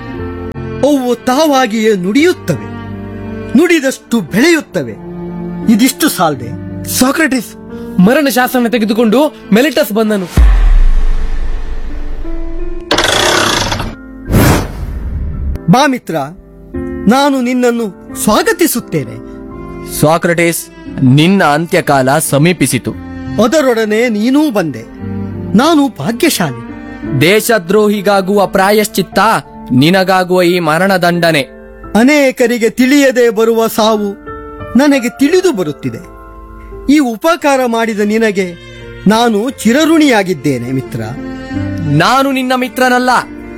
ಅವು ತಾವಾಗಿಯೇ ನುಡಿಯುತ್ತವೆ ನುಡಿದಷ್ಟು ಬೆಳೆಯುತ್ತವೆ ಇದಿಷ್ಟು ಸಾಲ್ದೆ ಸಾಕ್ರೆಟಿಸ್ ಮರಣ ಶಾಸನ ತೆಗೆದುಕೊಂಡು ಮೆಲಿಟಸ್ ಬಂದನು ಬಾ ಮಿತ್ರ ನಾನು ನಿನ್ನನ್ನು ಸ್ವಾಗತಿಸುತ್ತೇನೆ ಸಾಕ್ರಟೀಸ್ ನಿನ್ನ ಅಂತ್ಯಕಾಲ ಸಮೀಪಿಸಿತು ಅದರೊಡನೆ ನೀನೂ ಬಂದೆ ನಾನು ಭಾಗ್ಯಶಾಲಿ ದೇಶದ್ರೋಹಿಗಾಗುವ ಪ್ರಾಯಶ್ಚಿತ್ತ ನಿನಗಾಗುವ ಈ ಮರಣದಂಡನೆ ಅನೇಕರಿಗೆ ತಿಳಿಯದೆ ಬರುವ ಸಾವು ನನಗೆ ತಿಳಿದು ಬರುತ್ತಿದೆ ಈ ಉಪಕಾರ ಮಾಡಿದ ನಿನಗೆ ನಾನು ಚಿರಋಣಿಯಾಗಿದ್ದೇನೆ ಮಿತ್ರ ನಾನು ನಿನ್ನ ಮಿತ್ರನಲ್ಲ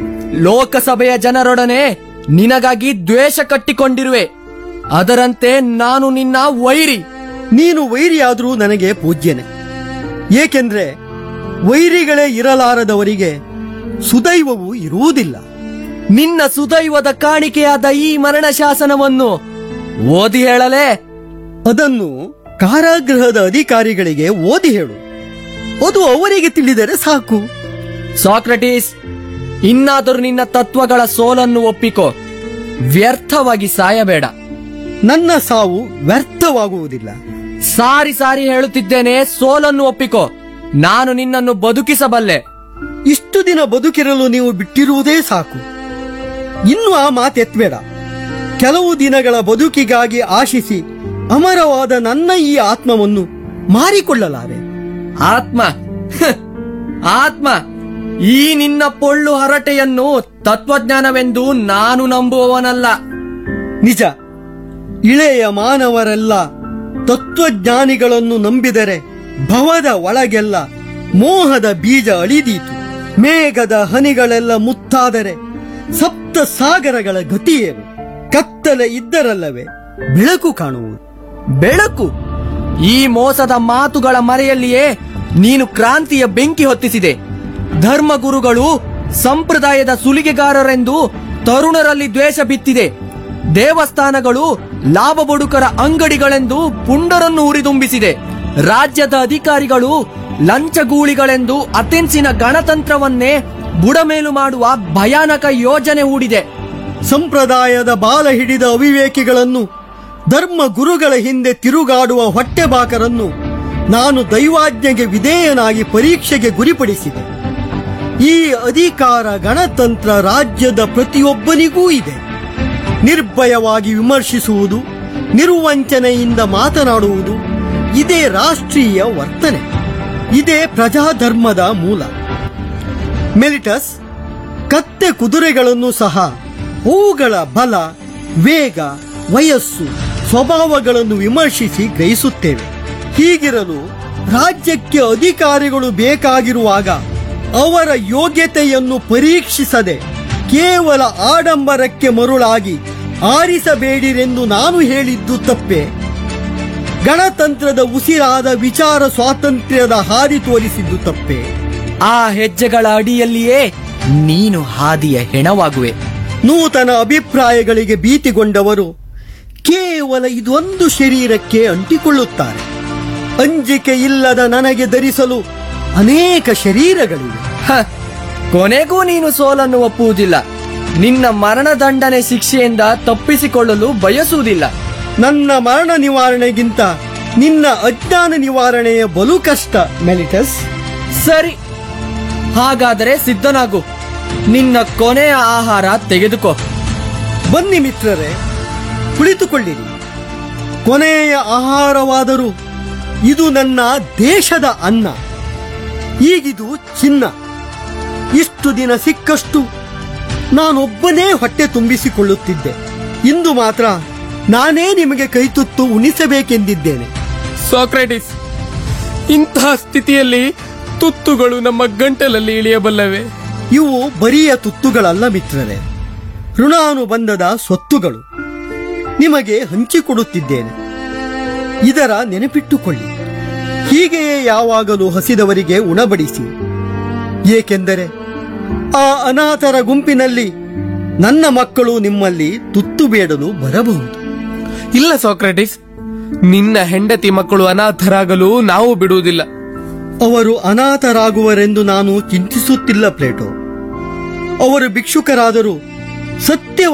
ಲೋಕಸಭೆಯ ಜನರೊಡನೆ ನಿನಗಾಗಿ ದ್ವೇಷ ಕಟ್ಟಿಕೊಂಡಿರುವೆ ಅದರಂತೆ ನಾನು ನಿನ್ನ ವೈರಿ ನೀನು ವೈರಿಯಾದರೂ ನನಗೆ ಪೂಜ್ಯನೆ ಏಕೆಂದ್ರೆ ವೈರಿಗಳೇ ಇರಲಾರದವರಿಗೆ ಸುದೈವವು ಇರುವುದಿಲ್ಲ ನಿನ್ನ ಸುದೈವದ ಕಾಣಿಕೆಯಾದ ಈ ಮರಣ ಶಾಸನವನ್ನು ಓದಿ ಹೇಳಲೇ ಅದನ್ನು ಕಾರಾಗೃಹದ ಅಧಿಕಾರಿಗಳಿಗೆ ಓದಿ ಹೇಳು ಅದು ಅವರಿಗೆ ತಿಳಿದರೆ ಸಾಕು ಸಾಕ್ರಟೀಸ್ ಇನ್ನಾದರೂ ನಿನ್ನ ತತ್ವಗಳ ಸೋಲನ್ನು ಒಪ್ಪಿಕೋ ವ್ಯರ್ಥವಾಗಿ ಸಾಯಬೇಡ ನನ್ನ ಸಾವು ವ್ಯರ್ಥವಾಗುವುದಿಲ್ಲ ಸಾರಿ ಸಾರಿ ಹೇಳುತ್ತಿದ್ದೇನೆ ಸೋಲನ್ನು ಒಪ್ಪಿಕೋ ನಾನು ನಿನ್ನನ್ನು ಬದುಕಿಸಬಲ್ಲೆ ಇಷ್ಟು ದಿನ ಬದುಕಿರಲು ನೀವು ಬಿಟ್ಟಿರುವುದೇ ಸಾಕು ಇನ್ನು ಆ ಮಾತೆತ್ಬೇಡ ಕೆಲವು ದಿನಗಳ ಬದುಕಿಗಾಗಿ ಆಶಿಸಿ ಅಮರವಾದ ನನ್ನ ಈ ಆತ್ಮವನ್ನು ಮಾರಿಕೊಳ್ಳಲಾರೆ ಆತ್ಮ ಹ್, ಆತ್ಮ ಈ ನಿನ್ನ ಪೊಳ್ಳು ಹರಟೆಯನ್ನು ತತ್ವಜ್ಞಾನವೆಂದು ನಾನು ನಂಬುವವನಲ್ಲ ನಿಜ ಇಳೆಯ ಮಾನವರೆಲ್ಲ ತತ್ವಜ್ಞಾನಿಗಳನ್ನು ನಂಬಿದರೆ ಭವದ ಒಳಗೆಲ್ಲ ಮೋಹದ ಬೀಜ ಅಳಿದೀತು ಮೇಘದ ಹನಿಗಳೆಲ್ಲ ಮುತ್ತಾದರೆ ಸಪ್ತ ಸಾಗರಗಳ ಗತಿಯೇನು ಕತ್ತಲೆ ಇದ್ದರಲ್ಲವೇ ಬೆಳಕು ಕಾಣುವುದು ಬೆಳಕು ಈ ಮೋಸದ ಮಾತುಗಳ ಮರೆಯಲ್ಲಿಯೇ ನೀನು ಕ್ರಾಂತಿಯ ಬೆಂಕಿ ಹೊತ್ತಿಸಿದೆ ಧರ್ಮಗುರುಗಳು ಸಂಪ್ರದಾಯದ ಸುಲಿಗೆಗಾರರೆಂದು ತರುಣರಲ್ಲಿ ದ್ವೇಷ ಬಿತ್ತಿದೆ ದೇವಸ್ಥಾನಗಳು ಲಾಭ ಬಡುಕರ ಅಂಗಡಿಗಳೆಂದು ಪುಂಡರನ್ನು ಉರಿದುಂಬಿಸಿದೆ ರಾಜ್ಯದ ಅಧಿಕಾರಿಗಳು ಲಂಚಗೂಳಿಗಳೆಂದು ಅಥೆನ್ಸಿನ ಗಣತಂತ್ರವನ್ನೇ ಬುಡಮೇಲು ಮಾಡುವ ಭಯಾನಕ ಯೋಜನೆ ಹೂಡಿದೆ ಸಂಪ್ರದಾಯದ ಬಾಲ ಹಿಡಿದ ಅವಿವೇಕಿಗಳನ್ನು ಧರ್ಮ ಗುರುಗಳ ಹಿಂದೆ ತಿರುಗಾಡುವ ಹೊಟ್ಟೆಬಾಕರನ್ನು ನಾನು ದೈವಾಜ್ಞೆಗೆ ವಿಧೇಯನಾಗಿ ಪರೀಕ್ಷೆಗೆ ಗುರಿಪಡಿಸಿದೆ ಈ ಅಧಿಕಾರ ಗಣತಂತ್ರ ರಾಜ್ಯದ ಪ್ರತಿಯೊಬ್ಬನಿಗೂ ಇದೆ ನಿರ್ಭಯವಾಗಿ ವಿಮರ್ಶಿಸುವುದು ನಿರ್ವಂಚನೆಯಿಂದ ಮಾತನಾಡುವುದು ಇದೇ ರಾಷ್ಟ್ರೀಯ ವರ್ತನೆ ಇದೇ ಪ್ರಜಾಧರ್ಮದ ಮೂಲ ಮೆಲಿಟಸ್ ಕತ್ತೆ ಕುದುರೆಗಳನ್ನು ಸಹ ಅವುಗಳ ಬಲ ವೇಗ ವಯಸ್ಸು ಸ್ವಭಾವಗಳನ್ನು ವಿಮರ್ಶಿಸಿ ಗ್ರಹಿಸುತ್ತೇವೆ ಹೀಗಿರಲು ರಾಜ್ಯಕ್ಕೆ ಅಧಿಕಾರಿಗಳು ಬೇಕಾಗಿರುವಾಗ ಅವರ ಯೋಗ್ಯತೆಯನ್ನು ಪರೀಕ್ಷಿಸದೆ ಕೇವಲ ಆಡಂಬರಕ್ಕೆ ಮರುಳಾಗಿ ಆರಿಸಬೇಡಿರೆಂದು ನಾನು ಹೇಳಿದ್ದು ತಪ್ಪೆ ಗಣತಂತ್ರದ ಉಸಿರಾದ ವಿಚಾರ ಸ್ವಾತಂತ್ರ್ಯದ ಹಾದಿ ತೋರಿಸಿದ್ದು ತಪ್ಪೆ ಆ ಹೆಜ್ಜೆಗಳ ಅಡಿಯಲ್ಲಿಯೇ ನೀನು ಹಾದಿಯ ಹೆಣವಾಗುವೆ ನೂತನ ಅಭಿಪ್ರಾಯಗಳಿಗೆ ಭೀತಿಗೊಂಡವರು ಕೇವಲ ಇದೊಂದು ಶರೀರಕ್ಕೆ ಅಂಟಿಕೊಳ್ಳುತ್ತಾರೆ ಅಂಜಿಕೆ ಇಲ್ಲದ ನನಗೆ ಧರಿಸಲು ಅನೇಕ ಶರೀರಗಳಿವೆ ಹ, ಕೊನೆಗೂ ನೀನು ಸೋಲನ್ನು ಒಪ್ಪುವುದಿಲ್ಲ ನಿನ್ನ ಮರಣದಂಡನೆ ಶಿಕ್ಷೆಯಿಂದ ತಪ್ಪಿಸಿಕೊಳ್ಳಲು ಬಯಸುವುದಿಲ್ಲ ನನ್ನ ಮರಣ ನಿವಾರಣೆಗಿಂತ ನಿನ್ನ ಅಜ್ಞಾನ ನಿವಾರಣೆಯ ಬಲು ಕಷ್ಟ ಮೆಲಿಟಸ್ ಸರಿ ಹಾಗಾದರೆ ಸಿದ್ಧನಾಗು ನಿನ್ನ ಕೊನೆಯ ಆಹಾರ ತೆಗೆದುಕೋ ಬನ್ನಿ ಮಿತ್ರರೇ ಕುಳಿತುಕೊಳ್ಳಿರಿ ಕೊನೆಯ ಆಹಾರವಾದರೂ ಇದು ನನ್ನ ದೇಶದ ಅನ್ನ ಈಗಿದು ಚಿನ್ನ ಇಷ್ಟು ದಿನ ಸಿಕ್ಕಷ್ಟು ನಾನೊಬ್ಬನೇ ಹೊಟ್ಟೆ ತುಂಬಿಸಿಕೊಳ್ಳುತ್ತಿದ್ದೆ ಇಂದು ಮಾತ್ರ ನಾನೇ ನಿಮಗೆ ಕೈತುತ್ತು ಉಣಿಸಬೇಕೆಂದಿದ್ದೇನೆ ಸಾಕ್ರೆಟಿಸ್ ಇಂತಹ ಸ್ಥಿತಿಯಲ್ಲಿ ತುತ್ತುಗಳು ನಮ್ಮ ಗಂಟಲಲ್ಲಿ ಇಳಿಯಬಲ್ಲವೆ ಇವು ಬರಿಯ ತುತ್ತುಗಳಲ್ಲ ಮಿತ್ರರೇ ಋಣಾನುಬಂಧದ ಸ್ವತ್ತುಗಳು ನಿಮಗೆ ಹಂಚಿಕೊಡುತ್ತಿದ್ದೇನೆ ಇದರ ನೆನಪಿಟ್ಟುಕೊಳ್ಳಿ ಹೀಗೆಯೇ ಯಾವಾಗಲೂ ಹಸಿದವರಿಗೆ ಉಣಬಡಿಸಿ ಏಕೆಂದರೆ ಆ ಅನಾಥರ ಗುಂಪಿನಲ್ಲಿ ನನ್ನ ಮಕ್ಕಳು ನಿಮ್ಮಲ್ಲಿ ತುತ್ತು ಬೇಡಲು ಬರಬಹುದು ಇಲ್ಲ ಸಾಕ್ರೆಟಿಸ್ ನಿನ್ನ ಹೆಂಡತಿ ಮಕ್ಕಳು ಅನಾಥರಾಗಲು ನಾವು ಬಿಡುವುದಿಲ್ಲ ಅವರು ಅನಾಥರಾಗುವರೆಂದು ನಾನು ಚಿಂತಿಸುತ್ತಿಲ್ಲ ಪ್ಲೇಟೋ ಅವರು ಭಿಕ್ಷುಕರಾದರೂ ಸತ್ಯ